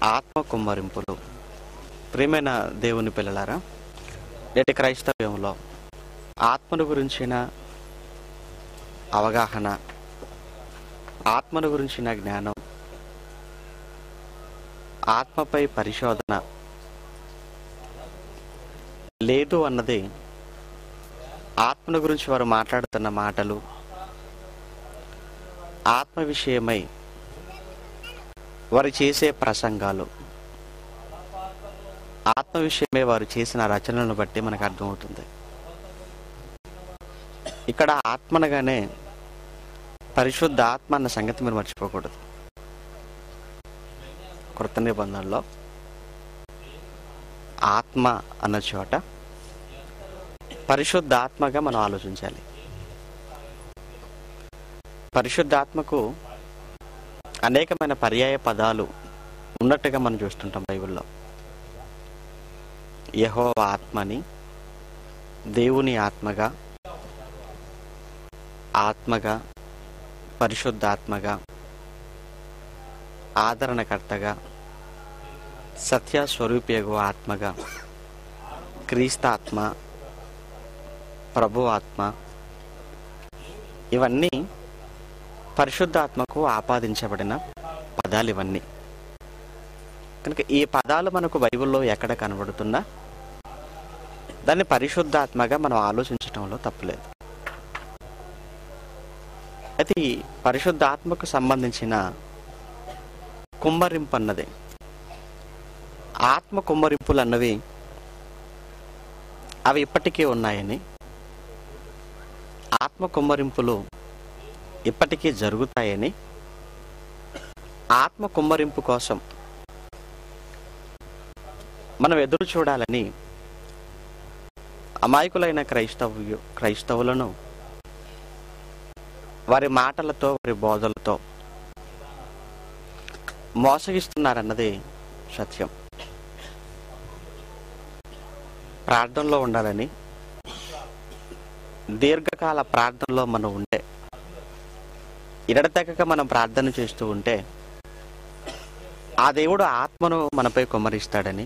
ఆత్మ కుమ్మరింపులు ప్రియమైన దేవుని పిల్లలారా నేటి క్రైస్తవ్యంలో ఆత్మను గురించిన అవగాహన ఆత్మను గురించిన జ్ఞానం ఆత్మపై పరిశోధన లేదు అన్నది ఆత్మను గురించి వారు మాట్లాడుతున్న మాటలు ఆత్మ విషయమై వారు చేసే ప్రసంగాలు ఆత్మ విషయమే వారు చేసిన రచనలను బట్టి మనకు అర్థమవుతుంది ఇక్కడ ఆత్మనగానే పరిశుద్ధ ఆత్మ అన్న సంగతి మీరు మర్చిపోకూడదు కృత నిబంధనలో ఆత్మ అన్న చోట పరిశుద్ధ ఆత్మగా మనం ఆలోచించాలి పరిశుద్ధాత్మకు అనేకమైన పర్యాయ పదాలు ఉన్నట్టుగా మనం చూస్తుంటాం బైబిల్లో యహో ఆత్మని దేవుని ఆత్మగా ఆత్మగా పరిశుద్ధాత్మగా ఆదరణకర్తగా సత్య స్వరూపియగు ఆత్మగా క్రీస్తాత్మ ప్రభు ఆత్మ ఇవన్నీ పరిశుద్ధాత్మకు ఆపాదించబడిన పదాలు ఇవన్నీ కనుక ఈ పదాలు మనకు బైబిల్లో ఎక్కడ కనబడుతున్నా దాన్ని పరిశుద్ధాత్మగా మనం ఆలోచించటంలో తప్పులేదు అయితే ఈ పరిశుద్ధాత్మకు సంబంధించిన కుమ్మరింపు అన్నది ఆత్మ కుమ్మరింపులు అన్నవి అవి ఇప్పటికీ ఉన్నాయని ఆత్మ కుమ్మరింపులు ఇప్పటికీ జరుగుతాయని ఆత్మ కుమ్మరింపు కోసం మనం ఎదురు చూడాలని అమాయకులైన క్రైస్తవు క్రైస్తవులను వారి మాటలతో వారి బోధలతో మోసగిస్తున్నారన్నది సత్యం ప్రార్థనలో ఉండాలని దీర్ఘకాల ప్రార్థనలో మనం ఉంటే ఇరడతెగక మనం ప్రార్థన చేస్తూ ఉంటే ఆ దేవుడు ఆత్మను మనపై కుమ్మరిస్తాడని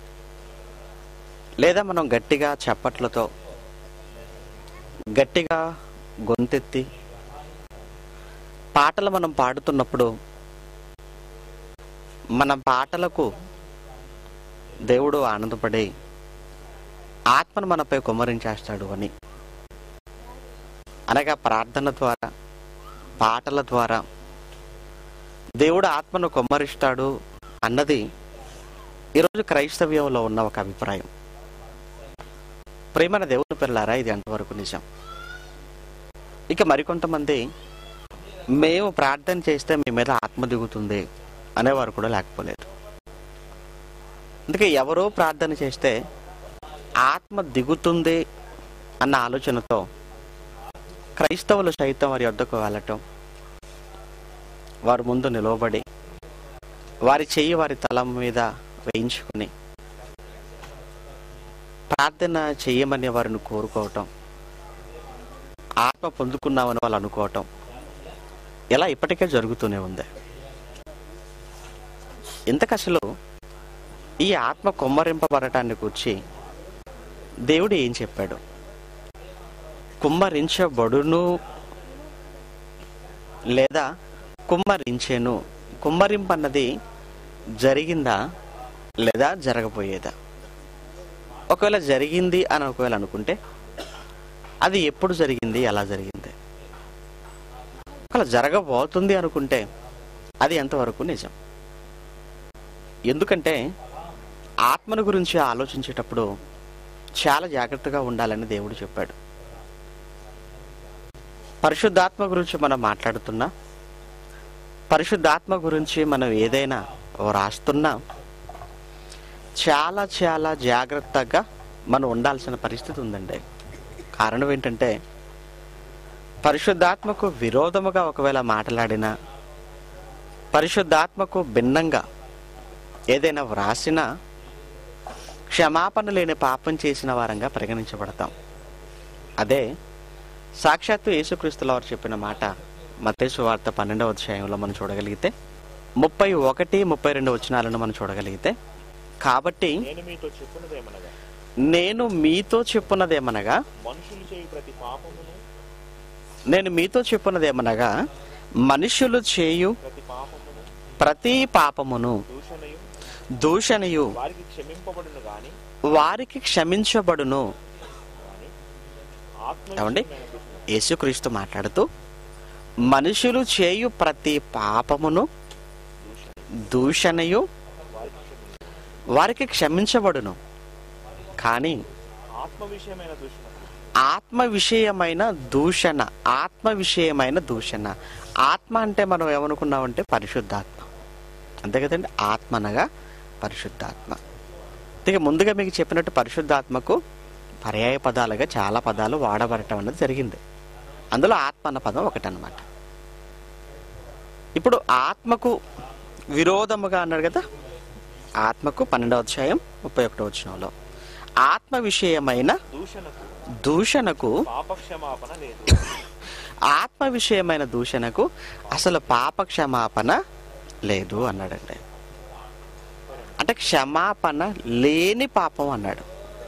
లేదా మనం గట్టిగా చప్పట్లతో గట్టిగా గొంతెత్తి పాటలు మనం పాడుతున్నప్పుడు మన పాటలకు దేవుడు ఆనందపడి ఆత్మను మనపై కుమ్మరించేస్తాడు అని అనగా ప్రార్థన ద్వారా పాటల ద్వారా దేవుడు ఆత్మను కుమ్మరిస్తాడు అన్నది ఈరోజు క్రైస్తవ్యంలో ఉన్న ఒక అభిప్రాయం ప్రేమన దేవుని పిల్లారా ఇది అంతవరకు నిజం ఇక మరికొంతమంది మేము ప్రార్థన చేస్తే మీ మీద ఆత్మ దిగుతుంది అనేవారు కూడా లేకపోలేదు అందుకే ఎవరో ప్రార్థన చేస్తే ఆత్మ దిగుతుంది అన్న ఆలోచనతో క్రైస్తవులు సైతం వారి వద్దకు వెళ్ళటం వారి ముందు నిలవబడి వారి చెయ్యి వారి తల మీద వేయించుకుని ప్రార్థన చెయ్యమని వారిని కోరుకోవటం ఆత్మ పొందుకున్నామని వాళ్ళు అనుకోవటం ఇలా ఇప్పటికే జరుగుతూనే ఉంది ఇంతకు అసలు ఈ ఆత్మ కుమ్మరింపబడటాన్ని కూర్చి దేవుడు ఏం చెప్పాడు కుమ్మరించబడును లేదా కుమ్మరించెను కుమ్మరింపు అన్నది జరిగిందా లేదా జరగబోయేదా ఒకవేళ జరిగింది అని ఒకవేళ అనుకుంటే అది ఎప్పుడు జరిగింది ఎలా జరిగింది ఒకవేళ జరగబోతుంది అనుకుంటే అది ఎంతవరకు నిజం ఎందుకంటే ఆత్మను గురించి ఆలోచించేటప్పుడు చాలా జాగ్రత్తగా ఉండాలని దేవుడు చెప్పాడు పరిశుద్ధాత్మ గురించి మనం మాట్లాడుతున్నా పరిశుద్ధాత్మ గురించి మనం ఏదైనా రాస్తున్నా చాలా చాలా జాగ్రత్తగా మనం ఉండాల్సిన పరిస్థితి ఉందండి కారణం ఏంటంటే పరిశుద్ధాత్మకు విరోధముగా ఒకవేళ మాట్లాడినా పరిశుద్ధాత్మకు భిన్నంగా ఏదైనా వ్రాసినా క్షమాపణ లేని పాపం చేసిన వారంగా పరిగణించబడతాం అదే సాక్షాత్తు యేసుక్రీస్తుల వారు చెప్పిన మాట మతేసు వార్త పన్నెండవ అధ్యాయంలో మనం చూడగలిగితే ముప్పై ఒకటి ముప్పై రెండు వచనాలను మనం చూడగలిగితే కాబట్టి నేను మీతో చెప్పున్నదేమనగా నేను మీతో చెప్పున్నదేమనగా మనుషులు చేయి ప్రతి పాపమును నేను మీతో చెప్పున్నదేమనగా మనుషులు చేయు ప్రతి పాపమును ప్రతి పాపమును దూషణయు దూషణయు వారికి క్షమింపబడును గాని వారికి క్షమించబడును గాని ఏమండి? ఆత్మ దూషణ యేసుక్రీస్తు మాట్లాడుతూ మనుషులు చేయు ప్రతి పాపమును దూషణ దూషణయు వారికి క్షమించు వారికి క్షమించబడును కానీ ఆత్మ విషయమైన దూషణ ఆత్మ విషయమైన దూషణ ఆత్మ విషయమైన దూషణ ఆత్మ అంటే మనం ఏమనుకున్నామంటే పరిశుద్ధాత్మ అంతే కదండి ఆత్మ అనగా పరిశుద్ధాత్మ ఇక ముందుగా మీకు చెప్పినట్టు పరిశుద్ధాత్మకు పర్యాయ పదాలుగా చాలా పదాలు వాడబడటం అనేది జరిగింది అందులో ఆత్మ అన్న పదం ఒకటనమాట ఇప్పుడు ఆత్మకు విరోధముగా అన్నాడు కదా ఆత్మకు పన్నెండవ అధ్యాయం ముప్పై ఒకటో వచనంలో ఆత్మ విషయమైన దూషణకు దూషణకు పాపక్షమాపణ లేదు ఆత్మ విషయమైన దూషణకు అసలు పాప క్షమాపణ లేదు అన్నాడండి అంటే క్షమాపణ లేని పాపం అన్నాడు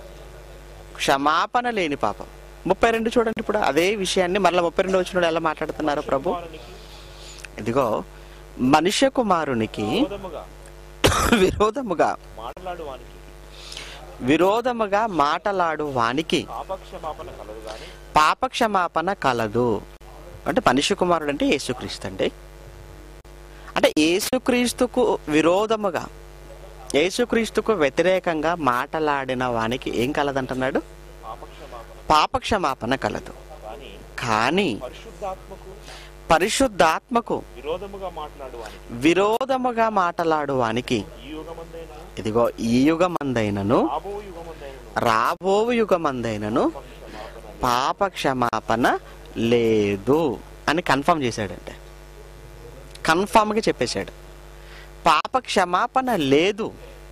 క్షమాపణ లేని పాపం ముప్పై రెండు చూడండి ఇప్పుడు అదే విషయాన్ని మరలా ముప్పై రెండు వచ్చిన ఎలా మాట్లాడుతున్నారు ప్రభు కుమారునికి ఇదిగో మనుష్య కుమారునికి విరోధముగా విరోధముగా మాట్లాడు వానికి విరోధముగా మాటలాడు వానికి పాపక్షమాపణ కలదు గాని పాప క్షమాపణ కలదు అంటే మనిషి కుమారుడు అంటే యేసుక్రీస్తు అండి అంటే యేసుక్రీస్తుకు విరోధముగా యేసుక్రీస్తుకు వ్యతిరేకంగా మాటలాడిన వానికి ఏం కలదంటున్నాడు పాపక్షమాపణ పాప క్షమాపణ కలదు కానీ కానీ పరిశుద్ధాత్మకు పరిశుద్ధాత్మకు విరోధముగా మాట్లాడు వానికి విరోధముగా మాటలాడు వానికి ఈ యుగమందైన ఇదిగో ఈ యుగమందైనను రాబో యుగమందైన రాబో యుగమందైనను క్షమాపణ పాప క్షమాపణ లేదు అని కన్ఫర్మ్ చేశాడంటే కన్ఫామ్గా చెప్పేశాడు పాప క్షమాపణ లేదు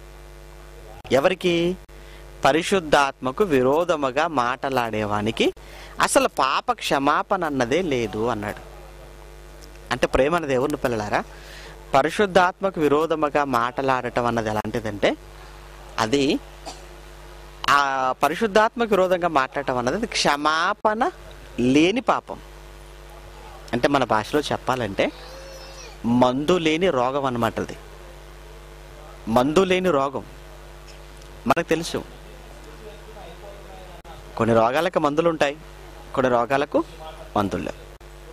ఎవరికి పరిశుద్ధాత్మకు విరోధముగా మాటలాడేవానికి అసలు పాప క్షమాపణ అన్నదే లేదు అన్నాడు అంటే ప్రేమ దేవుని పిల్లలారా పరిశుద్ధాత్మకు విరోధముగా మాటలాడటం అన్నది ఎలాంటిదంటే అది ఆ పరిశుద్ధాత్మకు విరోధంగా మాట్లాడటం అన్నది అది క్షమాపణ లేని పాపం అంటే మన భాషలో చెప్పాలంటే మందు లేని రోగం అన్నమాట అది మందు లేని రోగం మనకు తెలుసు కొన్ని రోగాలకు మందులు ఉంటాయి కొన్ని రోగాలకు మందులు లేవు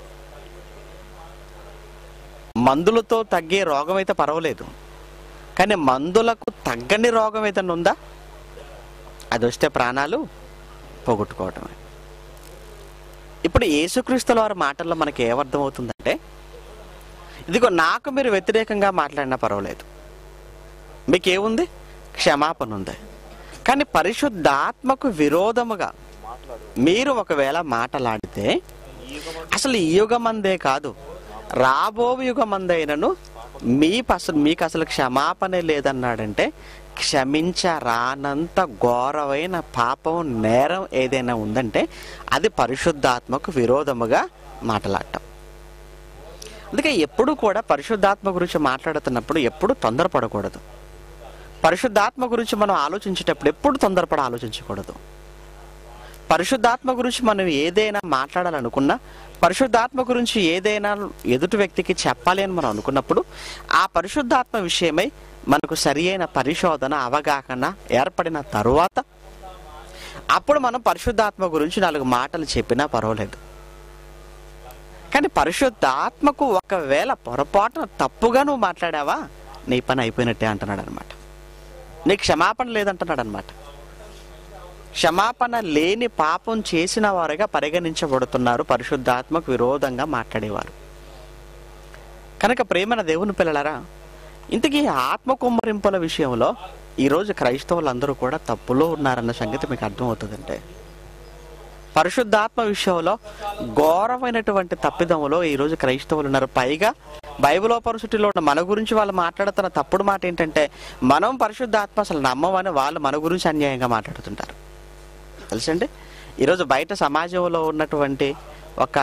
మందులతో తగ్గే రోగం అయితే పర్వాలేదు కానీ మందులకు తగ్గని రోగం ఏదైనా ఉందా అది వస్తే ప్రాణాలు పోగొట్టుకోవటమే ఇప్పుడు యేసుక్రీస్తుల వారి మాటల్లో మనకి ఏమర్థం అవుతుందంటే ఇదిగో నాకు మీరు వ్యతిరేకంగా మాట్లాడినా పర్వాలేదు మీకేముంది క్షమాపణ ఉంది కానీ పరిశుద్ధాత్మకు విరోధముగా మాట్లాడు మీరు ఒకవేళ మాటలాడితే ఈ యుగమందు అసలు ఈ యుగమందే కాదు రాబో యుగమందైనను మీ అసలు మీకు అసలు క్షమాపణ లేదన్నాడంటే క్షమించరానంత ఘోరమైన పాపం నేరం ఏదైనా ఉందంటే అది పరిశుద్ధాత్మకు విరోధముగా మాట్లాడటం అందుకే ఎప్పుడు కూడా పరిశుద్ధాత్మ గురించి మాట్లాడుతున్నప్పుడు ఎప్పుడు తొందరపడకూడదు పరిశుద్ధాత్మ గురించి మనం ఆలోచించేటప్పుడు ఎప్పుడు తొందరపడి ఆలోచించకూడదు పరిశుద్ధాత్మ గురించి మనం ఏదైనా మాట్లాడాలనుకున్నా పరిశుద్ధాత్మ గురించి ఏదైనా ఎదుటి వ్యక్తికి చెప్పాలి అని మనం అనుకున్నప్పుడు ఆ పరిశుద్ధాత్మ విషయమై మనకు సరి అయిన పరిశోధన అవగాహన ఏర్పడిన తరువాత అప్పుడు మనం పరిశుద్ధాత్మ గురించి నాలుగు మాటలు చెప్పినా పర్వాలేదు కానీ పరిశుద్ధాత్మకు ఒకవేళ పొరపాటున తప్పుగా నువ్వు మాట్లాడావా నీ పని అయిపోయినట్టే అంటున్నాడు అనమాట నీకు క్షమాపణ లేదంటున్నాడు అనమాట క్షమాపణ లేని పాపం చేసిన వారుగా పరిగణించబడుతున్నారు పరిశుద్ధాత్మకు విరోధంగా మాట్లాడేవారు కనుక ప్రేమన దేవుని పిల్లలరా ఇంతకీ ఆత్మ కుమ్మరింపుల విషయంలో ఈరోజు క్రైస్తవులందరూ కూడా తప్పులో ఉన్నారన్న సంగతి మీకు అర్థమవుతుందంటే పరిశుద్ధాత్మ విషయంలో ఘోరమైనటువంటి తప్పిదములో ఈరోజు క్రైస్తవులు ఉన్నారు పైగా బైబిల్ యూనివర్సిటీలో ఉన్న మన గురించి వాళ్ళు మాట్లాడుతున్న తప్పుడు మాట ఏంటంటే మనం పరిశుద్ధాత్మ అసలు నమ్మమని వాళ్ళు మన గురించి అన్యాయంగా మాట్లాడుతుంటారు తెలుసండి ఈరోజు బయట సమాజంలో ఉన్నటువంటి ఒక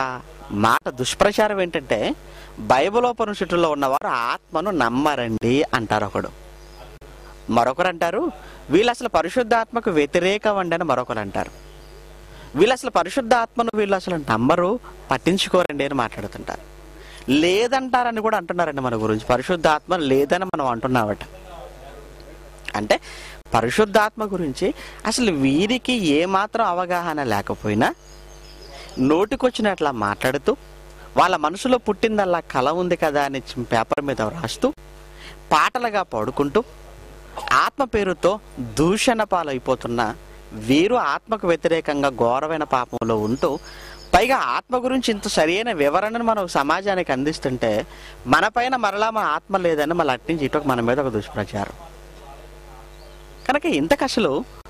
మాట దుష్ప్రచారం ఏంటంటే బైబిలోపనిషత్తుల్లో ఉన్నవారు ఆత్మను నమ్మరండి అంటారు ఒకడు మరొకరు అంటారు వీళ్ళు అసలు పరిశుద్ధాత్మకు వ్యతిరేకం అండి అని మరొకరు అంటారు వీళ్ళు అసలు పరిశుద్ధాత్మను వీళ్ళు అసలు నమ్మరు పట్టించుకోరండి అని మాట్లాడుతుంటారు లేదంటారని కూడా అంటున్నారండి మన గురించి పరిశుద్ధాత్మ లేదని మనం అంటున్నామట అంటే పరిశుద్ధాత్మ గురించి అసలు వీరికి ఏమాత్రం అవగాహన లేకపోయినా నోటికొచ్చినట్లా మాట్లాడుతూ వాళ్ళ మనసులో పుట్టిందల్లా కళ ఉంది కదా అని చి- పేపర్ మీద రాస్తూ పాటలుగా పాడుకుంటూ ఆత్మ పేరుతో దూషణ పాలైపోతున్న వీరు ఆత్మకు వ్యతిరేకంగా ఘోరమైన పాపంలో ఉంటూ పైగా ఆత్మ గురించి ఇంత సరైన వివరణను మనం సమాజానికి అందిస్తుంటే మన పైన మరలా మన ఆత్మ లేదని మళ్ళీ అట్నుంచి ఇటు మన మీద ఒక దుష్ప్రచారం కనుక ఇంతకు అసలు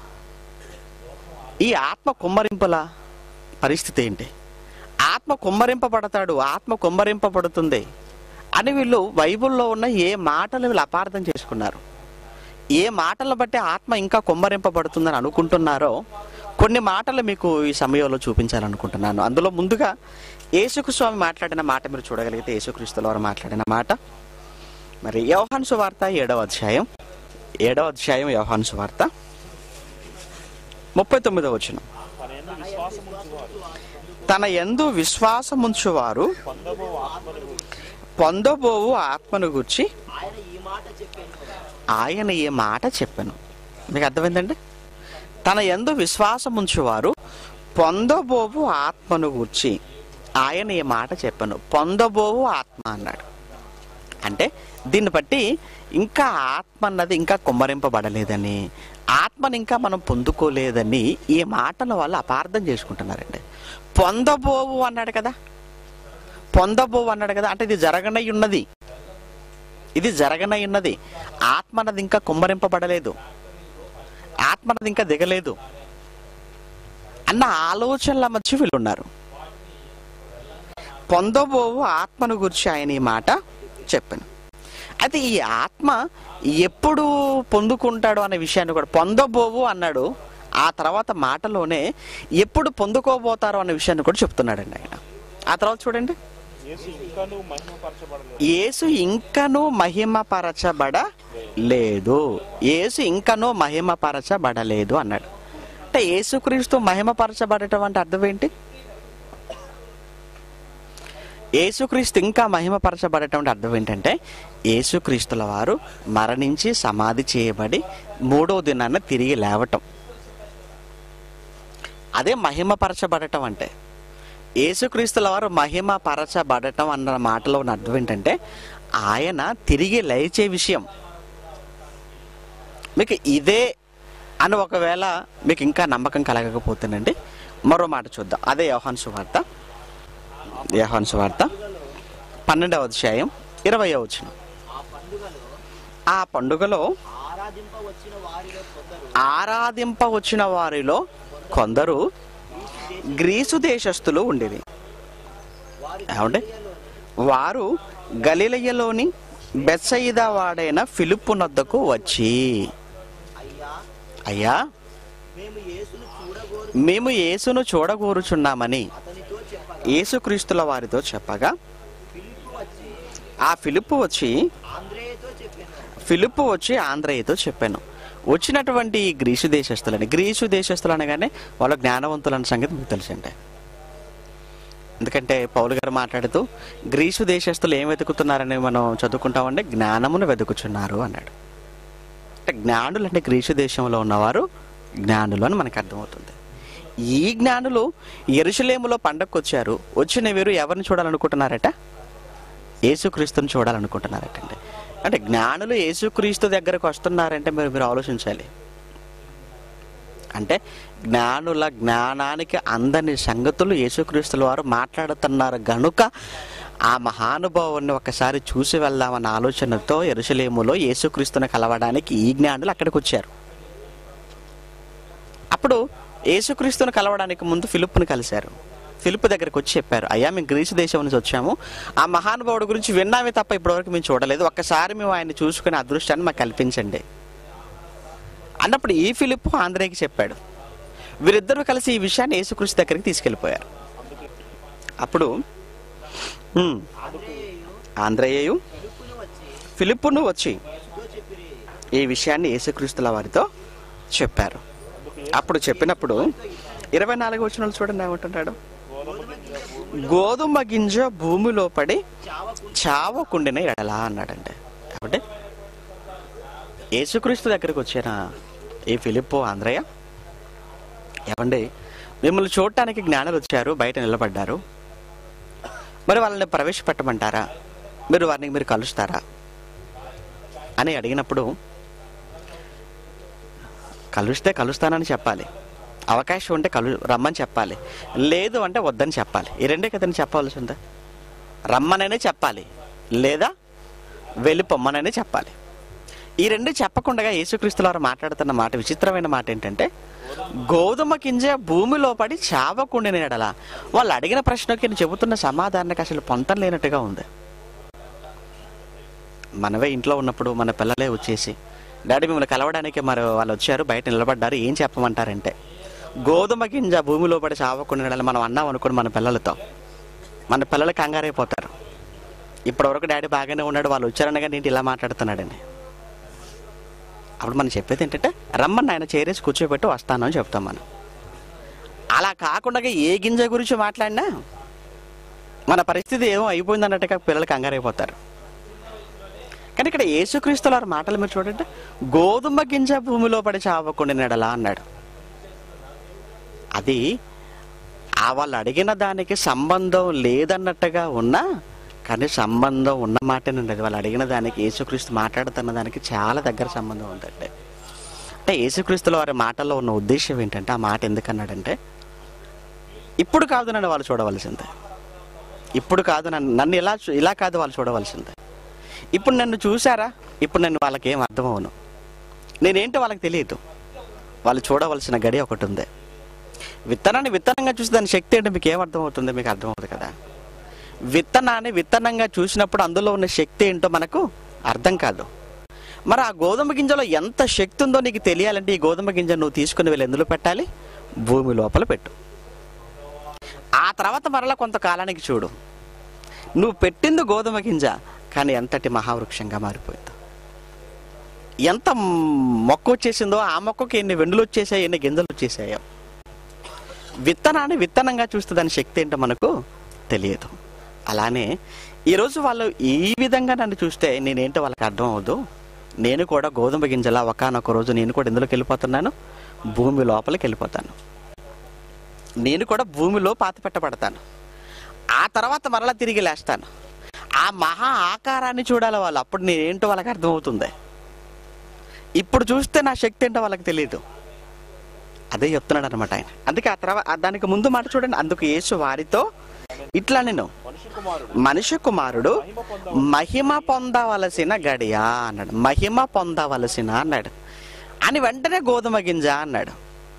ఈ ఆత్మ కుమ్మరింపుల పరిస్థితి ఏంటి ఆత్మ కుమ్మరింపబడతాడు ఆత్మ కుమ్మరింపబడుతుంది అని వీళ్ళు బైబిల్లో ఉన్న ఏ మాటలు వీళ్ళు అపార్థం చేసుకున్నారు ఏ మాటలను బట్టి ఆత్మ ఇంకా కుమ్మరింపబడుతుందని అనుకుంటున్నారో కొన్ని మాటలు మీకు ఈ సమయంలో చూపించాలనుకుంటున్నాను అందులో ముందుగా యేసుకు స్వామి మాట్లాడిన మాట మీరు చూడగలిగితే యేసుక్రీస్తుల వారు మాట్లాడిన మాట మరి యోహాను సువార్త ఏడవ అధ్యాయం ఏడవ అధ్యాయం యోహాను సువార్త ముప్పై తొమ్మిదవ వచనం తన ఎందు విశ్వాసముంచువారు తన యందు విశ్వాసముంచువారు పొందబో ఆత్మను గూర్చి పొందబోవు ఆత్మను గుర్చి ఆయన ఈ మాట చెప్పాను ఆయన ఈ మాట చెప్పాను మీకు అర్థమైందండి తన యందు విశ్వాసముంచువారు పొందబోవు ఆత్మను గూర్చి ఆయన ఈ మాట చెప్పాను పొందబోవు ఆత్మ అన్నాడు అంటే దీన్ని బట్టి ఇంకా ఆత్మ అన్నది ఇంకా కుమ్మరింపబడలేదని ఆత్మని ఇంకా మనం పొందుకోలేదని ఈ మాటల వాళ్ళు అపార్థం చేసుకుంటున్నారండి పొందబోవు అన్నాడు కదా పొందబోవు అన్నాడు కదా అంటే ఇది జరగనై ఉన్నది ఇది జరగనై ఉన్నది ఆత్మ అన్నది ఇంకా కుమ్మరింపబడలేదు ఆత్మ అన్నది ఇంకా దిగలేదు అన్న ఆలోచనల మధ్య వీళ్ళు ఉన్నారు పొందబోవు ఆత్మను గురించి ఆయన ఈ మాట చెప్పాను అయితే ఈ ఆత్మ ఎప్పుడు పొందుకుంటాడు అనే విషయాన్ని కూడా పొందబోవు అన్నాడు ఆ తర్వాత మాటలోనే ఎప్పుడు పొందుకోబోతారు అనే విషయాన్ని కూడా చెప్తున్నాడండి ఆయన ఆ తర్వాత చూడండి యేసు ఇంకనూ మహిమపరచబడలేదు యేసు ఇంకనూ మహిమపరచబడ లేదు యేసు ఇంకనూ మహిమపరచబడలేదు అన్నాడు అంటే యేసుక్రీస్తు మహిమపరచబడటం అంటే అర్థం ఏంటి యేసుక్రీస్తు ఇంకా మహిమపరచబడటం అంటే అర్థం ఏంటంటే యేసుక్రీస్తుల వారు మరణించి సమాధి చేయబడి మూడో దినాన తిరిగి లేవటం అదే మహిమపరచబడటం అంటే యేసుక్రీస్తుల వారు మహిమ పరచబడటం అన్న మాటలో ఉన్న అర్థం ఏంటంటే ఆయన తిరిగి లేచే విషయం మీకు ఇదే అని ఒకవేళ మీకు ఇంకా నమ్మకం కలగకపోతేనండి మరో మాట చూద్దాం అదే యోహాన్ సువార్త యోహాన్ సువార్త పన్నెండవ అధ్యాయం ఇరవై వచ్చిన ఆ పండుగలో ఆ పండుగలో ఆరాధింప వచ్చిన వారిలో కొందరు ఆరాధింప వచ్చిన వారిలో కొందరు గ్రీసు దేశస్థులు ఉండేది వారి ఏమండి వారు గలిలయ్యలోని బెత్సయిదా వాడైన ఫిలిప్పు నద్దకు వచ్చి అయ్యా అయ్యా మేము యేసును చూడగోరు మేము యేసును చూడగోరుచున్నామని అతనితో చెప్పగా యేసుక్రీస్తుల వారితో చెప్పగా ఫిలిప్పు వచ్చి ఆ ఫిలిప్పు వచ్చి ఆంధ్రేయతో చెప్పాను ఫిలిప్పు వచ్చి ఆంధ్రయ్యతో చెప్పాను వచ్చినటువంటి ఈ గ్రీసు దేశస్తులని గ్రీసు దేశస్తులు అనగానే వాళ్ళు జ్ఞానవంతులన్న సంగతి మీకు తెలుసండి ఎందుకంటే పౌలు గారు మాట్లాడుతూ గ్రీసు దేశస్తులు ఏం వెతుకుతున్నారని మనం చదువుకుంటామంటే జ్ఞానమును వెతుకుచున్నారు అన్నాడు అంటే జ్ఞానులు అంటే గ్రీసు దేశంలో ఉన్నవారు జ్ఞానులు అని మనకు అర్థమవుతుంది ఈ జ్ఞానులు ఎరుసలేములో పండగకు వచ్చారు వచ్చిన వీరు ఎవరిని చూడాలనుకుంటున్నారట యేసుక్రీస్తుని చూడాలనుకుంటున్నారటండి అంటే జ్ఞానులు యేసుక్రీస్తు దగ్గరకు వస్తున్నారంటే మీరు మీరు ఆలోచించాలి అంటే జ్ఞానుల జ్ఞానానికి అందని సంగతులు యేసుక్రీస్తుల వారు మాట్లాడుతున్నారు గనుక ఆ మహానుభావుని ఒకసారి చూసి వెళ్దామన్న ఆలోచనతో ఎరుసలేములో యేసుక్రీస్తుని కలవడానికి ఈ జ్ఞానులు అక్కడికి వచ్చారు అప్పుడు యేసుక్రీస్తుని కలవడానికి ముందు ఫిలిప్పుని కలిశారు ఫిలిప్ దగ్గరికి వచ్చి చెప్పారు అయ్యా మేము గ్రీసు దేశం నుంచి వచ్చాము ఆ మహానుభావుడు గురించి విన్నామే తప్ప ఇప్పటివరకు మేము చూడలేదు ఒక్కసారి మేము ఆయన చూసుకునే అదృష్టాన్ని మాకు కల్పించండి అన్నప్పుడు ఈ ఫిలిప్ ఆంధ్రేకి చెప్పాడు వీరిద్దరూ కలిసి ఈ విషయాన్ని యేసుక్రీస్తు దగ్గరికి తీసుకెళ్ళిపోయారు అప్పుడు ఉమ్. ఆంధ్రేయు ఆంధ్రయ్యయు పిలుపును వచ్చి ఫిలిప్పును వచ్చి యేసుతో చెప్పిరి ఈ విషయాన్ని యేసుక్రీస్తుల వారితో చెప్పారు అప్పుడు చెప్పినప్పుడు ఇరవై నాలుగు వచ్చిన చూడండి ఏమంటున్నాడు గోధుమ గింజ భూమిలో పడి చావకు చావకుండిన ఎడలా అన్నాడండి కాబట్టి యేసుక్రీస్తు దగ్గరికి వచ్చిన ఈ ఫిలిప్పో ఆంధ్రయ్య ఏమండి మిమ్మల్ని చూడటానికి జ్ఞానులు వచ్చారు బయట నిలబడ్డారు మరి వాళ్ళని ప్రవేశపెట్టమంటారా మీరు వారిని మీరు కలుస్తారా అని అడిగినప్పుడు కలుస్తే కలుస్తానని చెప్పాలి అవకాశం ఉంటే కలు రమ్మని చెప్పాలి లేదు అంటే వద్దని చెప్పాలి ఈ రెండే కదండి చెప్పవలసిందే రమ్మననే చెప్పాలి లేదా వెళ్ళిపోమ్మననే చెప్పాలి ఈ రెండు చెప్పకుండా యేసుక్రీస్తుల వారు మాట్లాడుతున్న మాట విచిత్రమైన మాట ఏంటంటే గోధుమ గింజ భూమిలో పడి చావకుండిన ఎడల వాళ్ళు అడిగిన ప్రశ్నకి నేను చెబుతున్న సమాధానానికి అసలు పొంతం లేనట్టుగా ఉంది మనవే ఇంట్లో ఉన్నప్పుడు మన పిల్లలే వచ్చేసి డాడీ మిమ్మల్ని కలవడానికి మరి వాళ్ళు వచ్చారు బయట నిలబడ్డారు ఏం చెప్పమంటారంటే గోధుమ గింజ భూమిలో పడి చావకుండా ఎడల మనం అన్నాం అనుకోండి మన పిల్లలతో మన పిల్లలు కంగారైపోతారు ఇప్పటివరకు డాడీ బాగానే ఉన్నాడు వాళ్ళు వచ్చారనగా నేను ఇలా మాట్లాడుతున్నాడని అప్పుడు మనం చెప్పేది ఏంటంటే రమ్మని ఆయన చేరేసి కూర్చోబెట్టి వస్తాను అని చెప్తాం మనం అలా కాకుండా ఏ గింజ గురించి మాట్లాడినా మన పరిస్థితి ఏమో అయిపోయింది అన్నట్టుగా పిల్లలు కంగారైపోతారు కానీ ఇక్కడ యేసుక్రీస్తుల వారి మాటలు మీరు చూడండి గోధుమ గింజ భూమిలో పడి చావకుండా నెడలా అన్నాడు అది ఆ వాళ్ళు అడిగిన దానికి సంబంధం లేదన్నట్టుగా ఉన్నా కానీ సంబంధం ఉన్న మాటేనండి అది వాళ్ళు అడిగిన దానికి యేసుక్రీస్తు మాట్లాడుతున్న దానికి చాలా దగ్గర సంబంధం ఉందండి అంటే యేసుక్రీస్తుల వారి మాటల్లో ఉన్న ఉద్దేశం ఏంటంటే ఆ మాట ఎందుకన్నాడంటే ఇప్పుడు కాదు నన్ను వాళ్ళు చూడవలసిందే ఇప్పుడు కాదు నన్ను నన్ను ఇలా చూ- ఇలా కాదు వాళ్ళు చూడవలసిందే ఇప్పుడు నన్ను చూసారా ఇప్పుడు నన్ను వాళ్ళకి ఏం అర్థం అవును నేనేంటో వాళ్ళకి తెలియదు వాళ్ళు చూడవలసిన గడి ఒకటి ఉంది విత్తనాన్ని విత్తనంగా చూసి దాని శక్తి ఏంటో మీకు ఏం అర్థమవుతుంది మీకు అర్థమవుతుంది కదా విత్తనాన్ని విత్తనంగా చూసినప్పుడు అందులో ఉన్న శక్తి ఏంటో మనకు అర్థం కాదు మరి ఆ గోధుమ గింజలో ఎంత శక్తి ఉందో నీకు తెలియాలంటే ఈ గోధుమ గింజ నువ్వు తీసుకుని వెళ్ళి ఎందులో పెట్టాలి భూమి లోపల పెట్టు ఆ తర్వాత మరలా కొంతకాలానికి చూడు నువ్వు పెట్టింది గోధుమ గింజ కానీ ఎంతటి మహావృక్షంగా మారిపోయిందో ఎంత మొక్క వచ్చేసిందో ఆ మొక్కకి ఎన్ని వెండులు వచ్చేసాయి ఎన్ని గింజలు వచ్చేసాయో విత్తనాన్ని విత్తనంగా చూస్తే దాని శక్తి ఏంటో మనకు తెలియదు అలానే ఈరోజు వాళ్ళు ఈ విధంగా నన్ను చూస్తే నేనేంటో వాళ్ళకి అర్థం అవ్వదు నేను కూడా గోధుమ గింజలా ఒకనొక రోజు నేను కూడా ఎందులోకి వెళ్ళిపోతున్నాను భూమి లోపలికి వెళ్ళిపోతాను నేను కూడా భూమిలో పాతి పెట్టబడతాను ఆ తర్వాత మరలా తిరిగి లేస్తాను ఆ మహా ఆకారాన్ని చూడాలి వాళ్ళు అప్పుడు నేనేంటో వాళ్ళకి అర్థమవుతుంది ఇప్పుడు చూస్తే నా శక్తి ఏంటో వాళ్ళకి తెలియదు అదే చెప్తున్నాడు అనమాట ఆయన అందుకే ఆ తర్వాత ఆ దానికి ముందు మాట చూడండి అందుకు యేసు వారితో ఇట్లా నేను మనుష్య కుమారుడు మనిషి కుమారుడు మహిమ పొంద మహిమ పొందవలసిన గడియా అన్నాడు మహిమ పొందవలసిన అన్నాడు అని వెంటనే గోధుమ గింజ అన్నాడు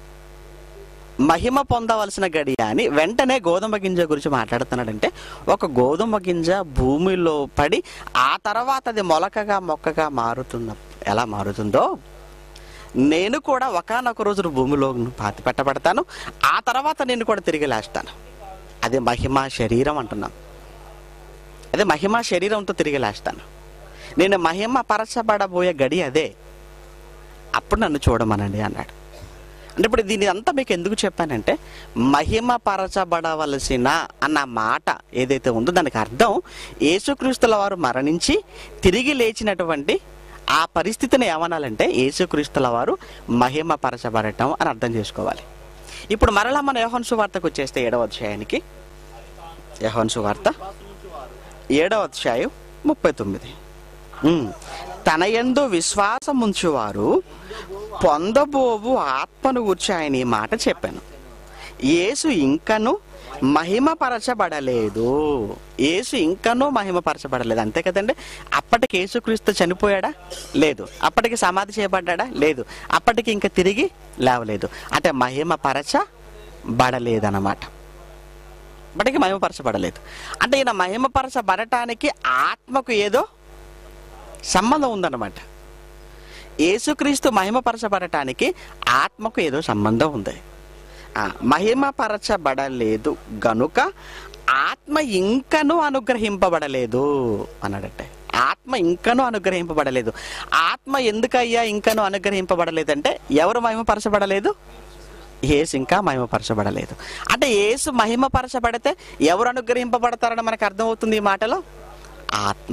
మహిమ పొందవలసిన గడియ అని వెంటనే గోధుమ గింజ గురించి మాట్లాడుతున్నాడంటే ఒక గోధుమ గింజ భూమిలో పడి ఆ తర్వాత అది మొలకగా మొక్కగా మారుతున్న ఎలా మారుతుందో నేను కూడా ఒకనొక రోజు భూమిలో పాతి పెట్టబడతాను ఆ తర్వాత నేను కూడా తిరిగి లేస్తాను అదే మహిమ శరీరం అంటున్నాం అదే మహిమ శరీరంతో తిరిగి లేస్తాను నేను మహిమ పరచబడబోయే గడి అదే అప్పుడు నన్ను చూడమనండి అన్నాడు అంటే ఇప్పుడు దీని అంతా మీకు ఎందుకు చెప్పానంటే మహిమ పరచబడవలసిన అన్న మాట ఏదైతే ఉందో దానికి అర్థం యేసుక్రీస్తుల వారు మరణించి తిరిగి లేచినటువంటి ఆ పరిస్థితిని ఏమనాలంటే యేసుక్రీస్తుల వారు మహిమ పరచబడటం అని అర్థం చేసుకోవాలి ఇప్పుడు మరలా మన యోహన్ సువార్తకు వచ్చేస్తే ఏడవ అధ్యాయానికి యోహన్ సువార్త ఏడవ అధ్యాయం ముప్పై తొమ్మిది ఉమ్. తన యందు విశ్వాసం ఉంచువారు పొందబోవు ఆత్మను గురించి ఆయన ఈ మాట చెప్పాను యేసు ఇంకను మహిమపరచబడలేదు యేసు ఇంకనూ మహిమపరచబడలేదు అంతే కదండి అప్పటికి యేసుక్రీస్తు చనిపోయాడా లేదు అప్పటికి సమాధి చేయబడ్డాడా లేదు అప్పటికి ఇంకా తిరిగి లేవలేదు అంటే మహిమపరచబడలేదన్నమాట అప్పటికి మహిమపరచబడలేదు అంటే ఈయన మహిమపరచబడటానికి ఆత్మకు ఏదో సంబంధం ఉందన్నమాట యేసుక్రీస్తు మహిమపరచబడటానికి ఆత్మకు ఏదో సంబంధం ఉంది ఆ, మహిమపరచబడలేదు గనుక ఆత్మ ఇంకనూ అనుగ్రహింపబడలేదు అన్నాడట ఆత్మ ఇంకనూ అనుగ్రహింపబడలేదు ఆత్మ ఎందుకయ్యా ఇంకనూ అనుగ్రహింపబడలేదంటే ఎవరు మహిమపరచబడలేదు ఏసు ఇంకా మహిమపరచబడలేదు అంటే ఏసు మహిమపరచబడితే ఎవరు అనుగ్రహింపబడతారని మనకు అర్థమవుతుంది ఈ మాటలో ఆత్మ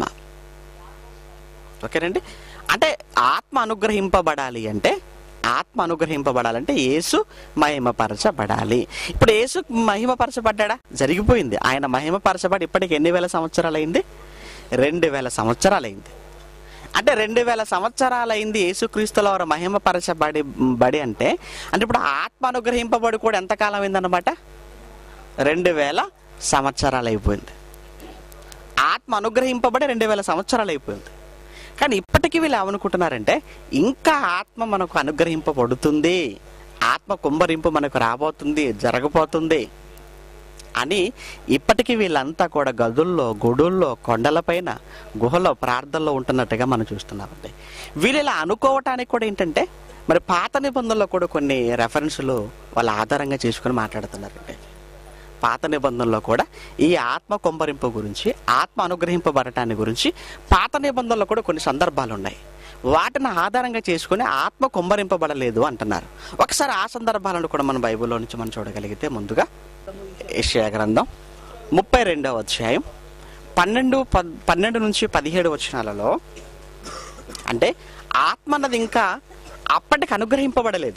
ఓకేనండి అంటే ఆత్మ అనుగ్రహింపబడాలి అంటే ఆత్మ అనుగ్రహింపబడాలంటే యేసు మహిమపరచబడాలి ఇప్పుడు యేసు మహిమపరచబడ్డా జరిగిపోయింది ఆయన మహిమపరచబడి ఇప్పటికి ఎన్ని వేల సంవత్సరాలైంది రెండు వేల సంవత్సరాలైంది అంటే రెండు వేల సంవత్సరాలైంది యేసుక్రీస్తులో వారు మహిమపరచబడి బడి అంటే అంటే ఇప్పుడు ఆత్మ అనుగ్రహింపబడి కూడా ఎంతకాలం అయిందన్నమాట రెండు వేల సంవత్సరాలు అయిపోయింది ఆత్మ అనుగ్రహింపబడి రెండు వేల సంవత్సరాలు అయిపోయింది కానీ ఇప్పటికీ వీళ్ళు ఏమనుకుంటున్నారంటే ఇంకా ఆత్మ మనకు అనుగ్రహింపబడుతుంది ఆత్మ కుంభరింపు మనకు రాబోతుంది జరగబోతుంది అని ఇప్పటికీ వీళ్ళంతా కూడా గదుల్లో గుడుల్లో కొండలపైన గుహలో ప్రార్థనలో ఉంటున్నట్టుగా మనం చూస్తున్నామండి వీళ్ళు ఇలా అనుకోవటానికి కూడా ఏంటంటే మరి పాత నిబంధనలో కూడా కొన్ని రెఫరెన్సులు వాళ్ళ ఆధారంగా చేసుకుని మాట్లాడుతున్నారండి పాత నిబంధనలో కూడా ఈ ఆత్మ కొంపరింపు గురించి ఆత్మ అనుగ్రహింపబడటాన్ని గురించి పాత నిబంధనలో కూడా కొన్ని సందర్భాలు ఉన్నాయి వాటిని ఆధారంగా చేసుకుని ఆత్మ కుమ్మరింపబడలేదు అంటున్నారు ఒకసారి ఆ సందర్భాలను కూడా మన బైబిల్లో నుంచి మనం చూడగలిగితే ముందుగా ఏషియా గ్రంథం ముప్పై రెండవ అధ్యాయం పన్నెండు పద్ పన్నెండు నుంచి పదిహేడు వచనాలలో అంటే ఆత్మ అన్నది ఇంకా అప్పటికి అనుగ్రహింపబడలేదు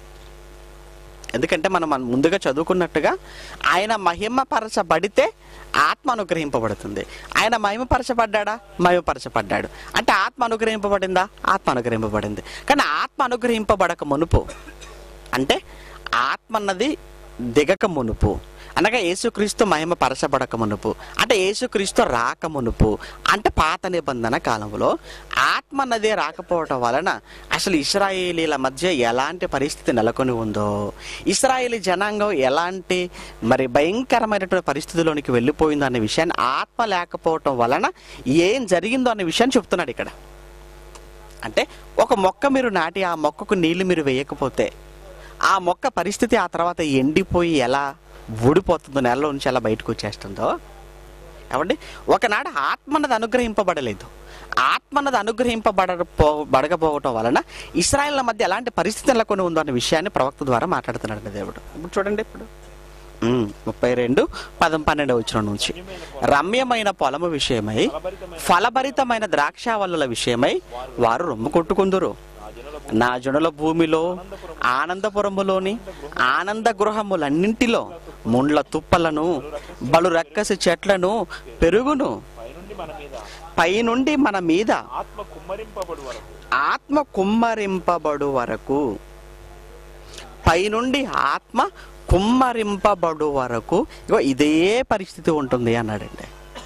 ఎందుకంటే మనం మనం ముందుగా చదువుకున్నట్టుగా ఆయన మహిమపరచబడితే ఆత్మ అనుగ్రహింపబడుతుంది ఆయన మహిమపరచబడ్డా మహిమపరచబడ్డాడు అంటే ఆత్మ అనుగ్రహింపబడిందా ఆత్మ అనుగ్రహింపబడింది కానీ ఆత్మ అనుగ్రహింపబడక మునుపు అంటే ఆత్మ అన్నది దిగక మునుపు అనగా యేసుక్రీస్తు మహిమ పరచబడక మునుపు అంటే యేసుక్రీస్తు రాక మునుపు అంటే పాత నిబంధన కాలంలో ఆత్మ అన్నదే రాకపోవటం వలన అసలు ఇస్రాయేలీల మధ్య ఎలాంటి పరిస్థితి నెలకొని ఉందో ఇస్రాయేలీ జనాంగం ఎలాంటి మరి భయంకరమైనటువంటి పరిస్థితిలోనికి వెళ్ళిపోయిందో అనే విషయాన్ని ఆత్మ లేకపోవటం వలన ఏం జరిగిందో అనే విషయాన్ని చెప్తున్నాడు ఇక్కడ అంటే ఒక మొక్క మీరు నాటి ఆ మొక్కకు నీళ్లు మీరు వేయకపోతే ఆ మొక్క పరిస్థితి ఆ తర్వాత ఎండిపోయి ఎలా ఊడిపోతుందో నెలలో నుంచి ఎలా బయటకు వచ్చేస్తుందో ఏమండి ఒకనాడు ఆత్మ అన్నది అనుగ్రహింపబడలేదు ఆత్మ అన్నది అనుగ్రహింపబడ బడకపోవటం వలన ఇస్రాయేళ్ల మధ్య ఎలాంటి పరిస్థితి నెలకొని ఉందో అనే విషయాన్ని ప్రవక్త ద్వారా మాట్లాడుతున్నాడు దేవుడు ఇప్పుడు చూడండి ఇప్పుడు ఉమ్, ముప్పై రెండు పదం పన్నెండు వచ్చిన నుంచి రమ్యమైన పొలము విషయమై ఫలభరితమైన ద్రాక్షావల్లుల విషయమై వారు రొమ్ము కొట్టుకుందురు నా జనుల భూమిలో ఆనందపురములోని ఆనంద గృహములన్నింటిలో ముండ్ల తుప్పలను బలు రక్కసి చెట్లను పెరుగును పైనుండి మన మీద పైనుండి మన మీద ఆత్మ కుమ్మరింపబడు వరకు ఆత్మ కుమ్మరింపబడు వరకు పైనుండి ఆత్మ కుమ్మరింపబడు వరకు ఇగో ఇదే పరిస్థితి ఉంటుంది అన్నాడండి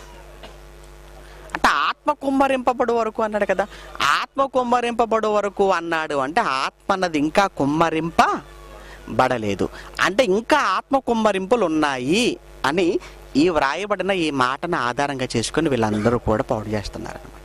అంటే ఆత్మ కుమ్మరింపబడు వరకు అన్నాడు కదా ఆత్మ కుమ్మరింపబడు వరకు అన్నాడు అంటే ఆత్మ అన్నది ఇంకా కుమ్మరింప బడలేదు అంటే ఇంకా ఆత్మ కుమ్మరింపులు ఉన్నాయి అని ఈ వ్రాయబడిన ఈ మాటను ఆధారంగా చేసుకొని వీళ్ళందరూ కూడా పౌడు చేస్తున్నారు అనమాట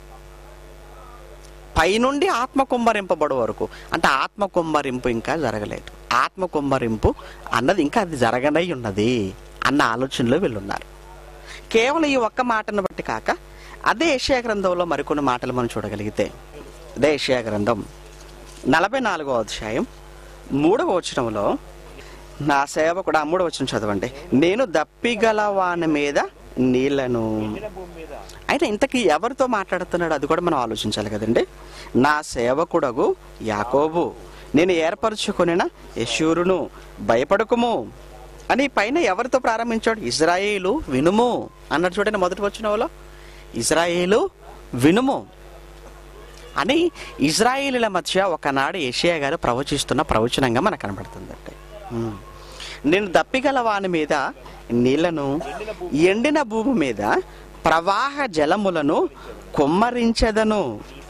పైనుండి ఆత్మ కుమ్మరింపబడు వరకు అంటే ఆత్మ కుమ్మరింపు ఇంకా జరగలేదు ఆత్మ కుమ్మరింపు అన్నది ఇంకా అది జరగనై ఉన్నది అన్న ఆలోచనలో వీళ్ళున్నారు కేవలం ఈ ఒక్క మాటను బట్టి కాక అదే ఏషియా గ్రంథంలో మరికొన్ని మాటలు మనం చూడగలిగితే అదే ఏషియా గ్రంథం నలభై నాలుగో అధ్యాయం మూడవ వచనంలో నా సేవకుడు ఆ మూడవ వచనం చదవండి నేను దప్పిగల వాని మీద నీళ్లను ఎండిన భూమి మీద అయితే ఇంతకీ ఎవరితో మాట్లాడుతున్నాడు అది కూడా మనం ఆలోచించాలి కదండి నా సేవకుడగు యాకోబు నేను ఏర్పరచుకొనిన యశూరును భయపడకుము అని పైన ఎవరితో ప్రారంభించాడు ఇజ్రాయేలు వినుము అన్నాడు చూడండి మొదటి వచ్చిన ఇజ్రాయేలు వినుము అని ఇజ్రాయేలీల మధ్య ఒకనాడు ఏషియా గారు ప్రవచిస్తున్న ప్రవచనంగా మనకు కనబడుతుందండి ఉమ్. నేను దప్పిగల వాని మీద నీళ్లను ఎండిన భూమి మీద ప్రవాహ జలములను కుమ్మరించెదను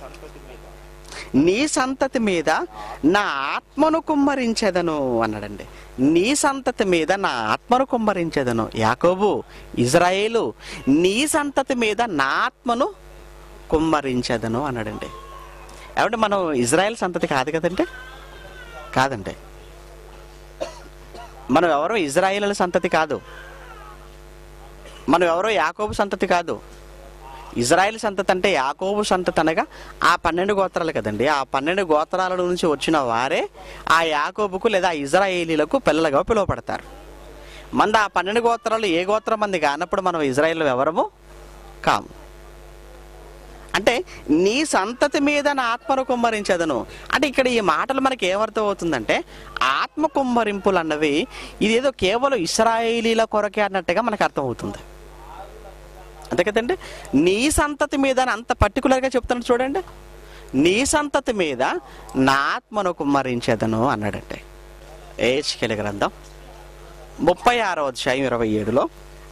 నీ సంతతి మీద నా ఆత్మను కుమ్మరించెదను అన్నాడండి నీ సంతతి మీద నా ఆత్మను కుమ్మరించెదను యాకోబు ఇజ్రాయేలు నీ సంతతి మీద నా ఆత్మను కుమ్మరించెదను అన్నాడండి ఏమంటే మనం ఇజ్రాయెల్ సంతతి కాదు కదండి కాదండి మనం ఎవరు ఇజ్రాయేల్ సంతతి కాదు మనం ఎవరో యాకోబు సంతతి కాదు ఇజ్రాయెల్ సంతతి అంటే యాకోబు సంతతి అనగా ఆ పన్నెండు గోత్రాలు కదండి ఆ పన్నెండు గోత్రాల నుంచి వచ్చిన వారే ఆ యాకోబుకు లేదా ఆ ఇజ్రాయేలీలకు పిల్లలుగా పిలువపడతారు మంది ఆ పన్నెండు గోత్రాలు ఏ గోత్రం మంది కానప్పుడు మనం ఇజ్రాయెల్ ఎవరము కాము అంటే నీ సంతతి మీద నా ఆత్మను కుమ్మరించదను అంటే ఇక్కడ ఈ మాటలు మనకి ఏమర్థం అవుతుందంటే ఆత్మ కుమ్మరింపులు అన్నవి ఇదేదో కేవలం ఇస్రాయేలీల కొరకే అన్నట్టుగా మనకు అర్థమవుతుంది అంతే కదండి నీ సంతతి మీద అని అంత పర్టికులర్గా చెప్తున్నాడు చూడండి నీ సంతతి మీద నా ఆత్మను కుమ్మరించేదను అన్నాడంటే ఏచికెల గ్రంథం ముప్పై ఆరో అధ్యాయం ఇరవై ఏడులో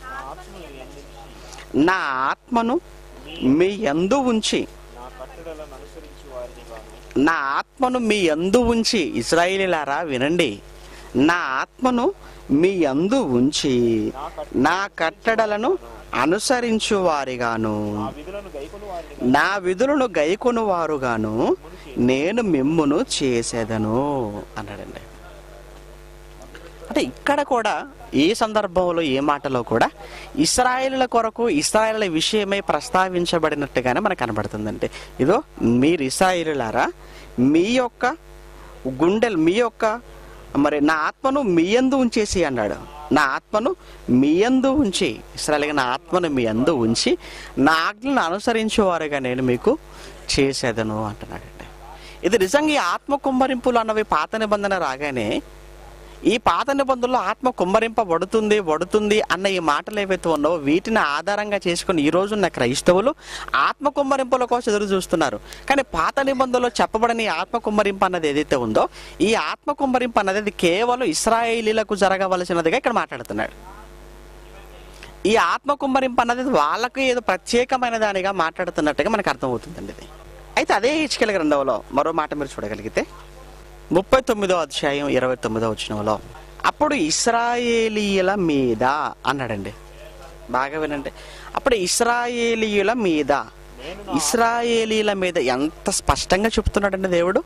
నా ఆత్మను మీ యందు ఉంచి నా కట్టడలను అనుసరించి వారిని గాను నా ఆత్మను మీ యందు ఉంచి ఇస్రాయిలీలారా వినండి నా ఆత్మను మీ యందు ఉంచి నా కట్టడలను అనుసరించు వారిగాను ఆ విధులను గైకొని వారిని నా విధులను గైకొను వారుగాను నేను మిమ్మును చేసేదను అన్నాడండి అంటే ఇక్కడ కూడా ఈ సందర్భంలో ఏ మాటలో కూడా ఇస్రాయేలుల కొరకు ఇస్రాయేళ్ల విషయమై ప్రస్తావించబడినట్టుగానే మనకు కనబడుతుందండి ఇదో మీరు ఇస్రాయేలులారా మీ యొక్క గుండెలు మీ యొక్క మరి నా ఆత్మను మీ యందు ఉంచేసి అన్నాడు నా ఆత్మను మీ యందు ఉంచి ఇస్రాయల్గా నా ఆత్మను మీ యందు ఉంచి నా ఆజ్ఞలను అనుసరించేవారుగా నేను మీకు చేసేదను అంటున్నాడండి ఇది నిజంగా ఈ ఆత్మ కుమ్మరింపులు అన్నవి పాత నిబంధన రాగానే ఈ పాత నిబంధనలో ఆత్మ కుమ్మరింపబడుతుంది పడుతుంది అన్న ఈ మాటలు ఏవైతే ఉన్నావో వీటిని ఆధారంగా చేసుకుని ఈ రోజున్న క్రైస్తవులు ఆత్మ కుమ్మరింపుల కోసం ఎదురు చూస్తున్నారు కానీ పాత నిబంధనలో చెప్పబడని ఈ ఆత్మ కుమ్మరింపు అన్నది ఏదైతే ఉందో ఈ ఆత్మ కుమ్మరింపు అన్నది అది కేవలం ఇస్రాయేలీలకు జరగవలసినదిగా ఇక్కడ మాట్లాడుతున్నాడు ఈ ఆత్మ కుమ్మరింపు అన్నది వాళ్ళకు ఏదో ప్రత్యేకమైన దానిగా మాట్లాడుతున్నట్టుగా మనకు అర్థమవుతుందండి ఇది అయితే అదే హెచ్కెల గ్రంథంలో మరో మాట మీరు చూడగలిగితే ముప్పై తొమ్మిదో అధ్యాయం ఇరవై తొమ్మిదో వచ్చినంలో అప్పుడు ఇస్రాయేలీయుల మీద అన్నాడండి బాగా వినండి అప్పుడు ఇస్రాయేలీయుల మీద ఇస్రాయేలీల మీద ఎంత స్పష్టంగా చెప్తున్నాడండి దేవుడు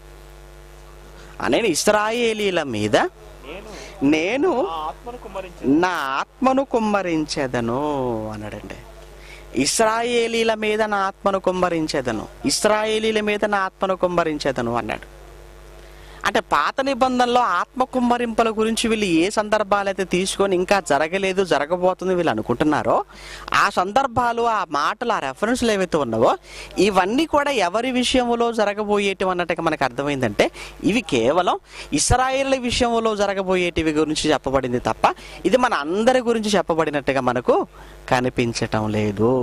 ఆ, నేను ఇస్రాయేలీల మీద నేను నేను నా ఆత్మను కుమ్మరించి నా ఆత్మను కుమ్మరించేదను అన్నాడండి ఇస్రాయేలీల మీద నా ఆత్మను కుమ్మరించేదను ఇస్రాయేలీల మీద నా ఆత్మను కుమ్మరించేదను అన్నాడు అంటే పాత నిబంధనలో ఆత్మ కుమ్మరింపుల గురించి వీళ్ళు ఏ సందర్భాలైతే తీసుకొని ఇంకా జరగలేదు జరగబోతుంది వీళ్ళు అనుకుంటున్నారో ఆ సందర్భాలు ఆ మాటలు ఆ రెఫరెన్స్లు ఏవైతే ఉన్నావో ఇవన్నీ కూడా ఎవరి విషయంలో జరగబోయేటివి అన్నట్టుగా మనకు అర్థమైందంటే ఇవి కేవలం ఇస్రాయేల్ విషయంలో జరగబోయేటివి గురించి చెప్పబడింది తప్ప ఇది మన అందరి గురించి చెప్పబడినట్టుగా మనకు కనిపించటం లేదు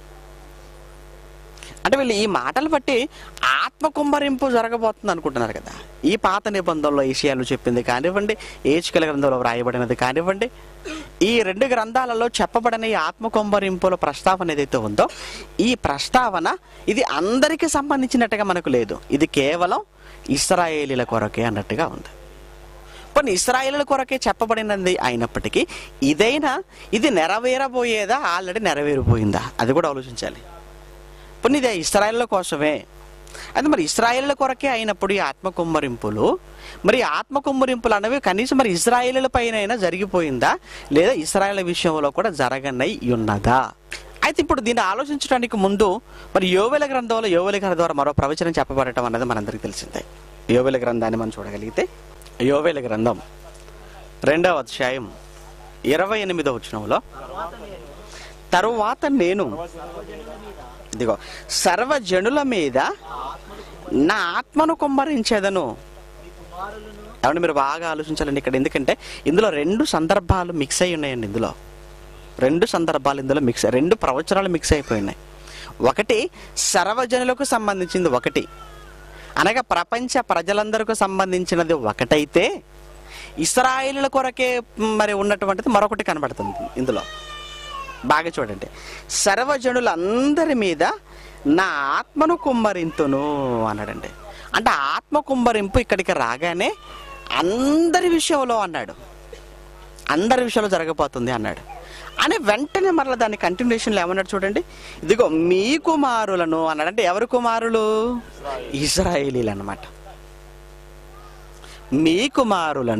అంటే వీళ్ళు ఈ మాటలు బట్టి ఆత్మ కుమ్మరింపు జరగబోతుంది అనుకుంటున్నారు కదా ఈ పాత నిబంధనలో విషయాలు చెప్పింది కానివ్వండి ఏచికల గ్రంథంలో వ్రాయబడినది కానివ్వండి ఈ రెండు గ్రంథాలలో చెప్పబడిన ఈ ఆత్మ కుమ్మరింపుల ప్రస్తావన ఏదైతే ఉందో ఈ ప్రస్తావన ఇది అందరికీ సంబంధించినట్టుగా మనకు లేదు ఇది కేవలం ఇస్రాయేలీల కొరకే అన్నట్టుగా ఉంది కొన్ని ఇస్రాయేలుల కొరకే చెప్పబడినది అయినప్పటికీ ఇదైనా ఇది నెరవేరబోయేదా ఆల్రెడీ నెరవేరిపోయిందా అది కూడా ఆలోచించాలి పోనీ ఇది ఇస్రాయేళ్ల కోసమే అది మరి ఇస్రాయేళ్ల కొరకే అయినప్పుడు ఈ ఆత్మ కుమ్మరింపులు మరి ఈ ఆత్మ కుమ్మరింపులు అనేవి కనీసం మరి ఇస్రాయేలుల పైన జరిగిపోయిందా లేదా ఇస్రాయేల్ విషయంలో కూడా జరగనై ఉన్నదా అయితే ఇప్పుడు దీన్ని ఆలోచించడానికి ముందు మరి యోవెల గ్రంథంలో యోవెల గ్రంథం ద్వారా మరో ప్రవచనం చెప్పబడటం అనేది మనందరికీ తెలిసిందే యోవెల గ్రంథాన్ని మనం చూడగలిగితే యోవెల గ్రంథం రెండవ అధ్యాయం ఇరవై ఎనిమిదవ వచనంలో తరువాత నేను ఇదిగో సర్వజనుల మీద నా ఆత్మను కుమ్మరించేదను ఏమంటే మీరు బాగా ఆలోచించాలండి ఇక్కడ ఎందుకంటే ఇందులో రెండు సందర్భాలు మిక్స్ అయి ఉన్నాయండి ఇందులో రెండు సందర్భాలు ఇందులో మిక్స్ రెండు ప్రవచనాలు మిక్స్ అయిపోయినాయి ఒకటి సర్వజనులకు సంబంధించింది ఒకటి అనగా ప్రపంచ ప్రజలందరికీ సంబంధించినది ఒకటైతే ఇస్రాయేలుల కొరకే మరి ఉన్నటువంటిది మరొకటి కనబడుతుంది ఇందులో బాగా చూడండి సర్వజనులందరి మీద నా ఆత్మను కుమ్మరింతును అన్నాడండి అంటే ఆత్మ కుమ్మరింపు ఇక్కడికి రాగానే అందరి విషయంలో అన్నాడు అందరి విషయంలో జరగబోతుంది అన్నాడు అని వెంటనే మరలా దాని కంటిన్యూషన్లో ఏమన్నాడు చూడండి ఇదిగో మీ కుమారులను అన్నాడు అంటే ఎవరి కుమారులు ఇజ్రాయేలీలు అన్నమాట మీ కుమారులను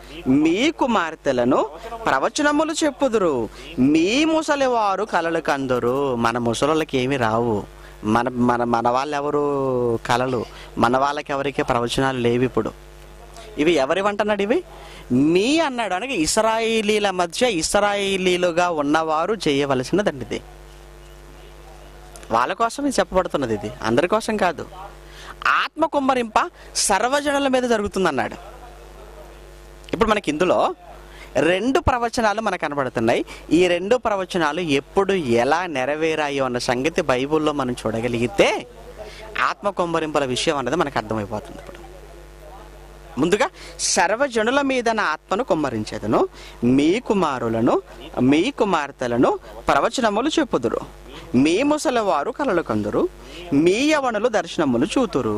మీ కుమార్తెలను ప్రవచనములు చెప్పుదురు మీ ముసలివారు కలలు కందురు మన ముసలికి ఏమి రావు మన మన మన వాళ్ళు ఎవరు కలలు మన వాళ్ళకి ఎవరికి ప్రవచనాలు లేవు ఇప్పుడు ఇవి ఎవరి అంటున్నాడు ఇవి మీ అన్నాడు అనగా ఇస్రాయిలీల మధ్య ఇస్రాయిలీలుగా ఉన్నవారు చేయవలసినదండి ఇది వాళ్ళ కోసం ఇది చెప్పబడుతున్నది ఇది అందరి కోసం కాదు ఆత్మ కుమ్మరింప సర్వజనుల మీద జరుగుతుందన్నాడు ఇప్పుడు మనకి ఇందులో రెండు ప్రవచనాలు మనకు కనబడుతున్నాయి ఈ రెండు ప్రవచనాలు ఎప్పుడు ఎలా నెరవేరాయో అన్న సంగతి బైబిల్లో మనం చూడగలిగితే ఆత్మ కుమ్మరింపుల విషయం అనేది మనకు అర్థమైపోతుంది ఇప్పుడు ముందుగా సర్వజనుల మీద నా ఆత్మను కుమ్మరించేదను మీ కుమారులను మీ కుమార్తెలను ప్రవచనములు చెప్పుదురు మీ ముసలివారు కలలు కందురు మీ యవనులు దర్శనములు చూతురు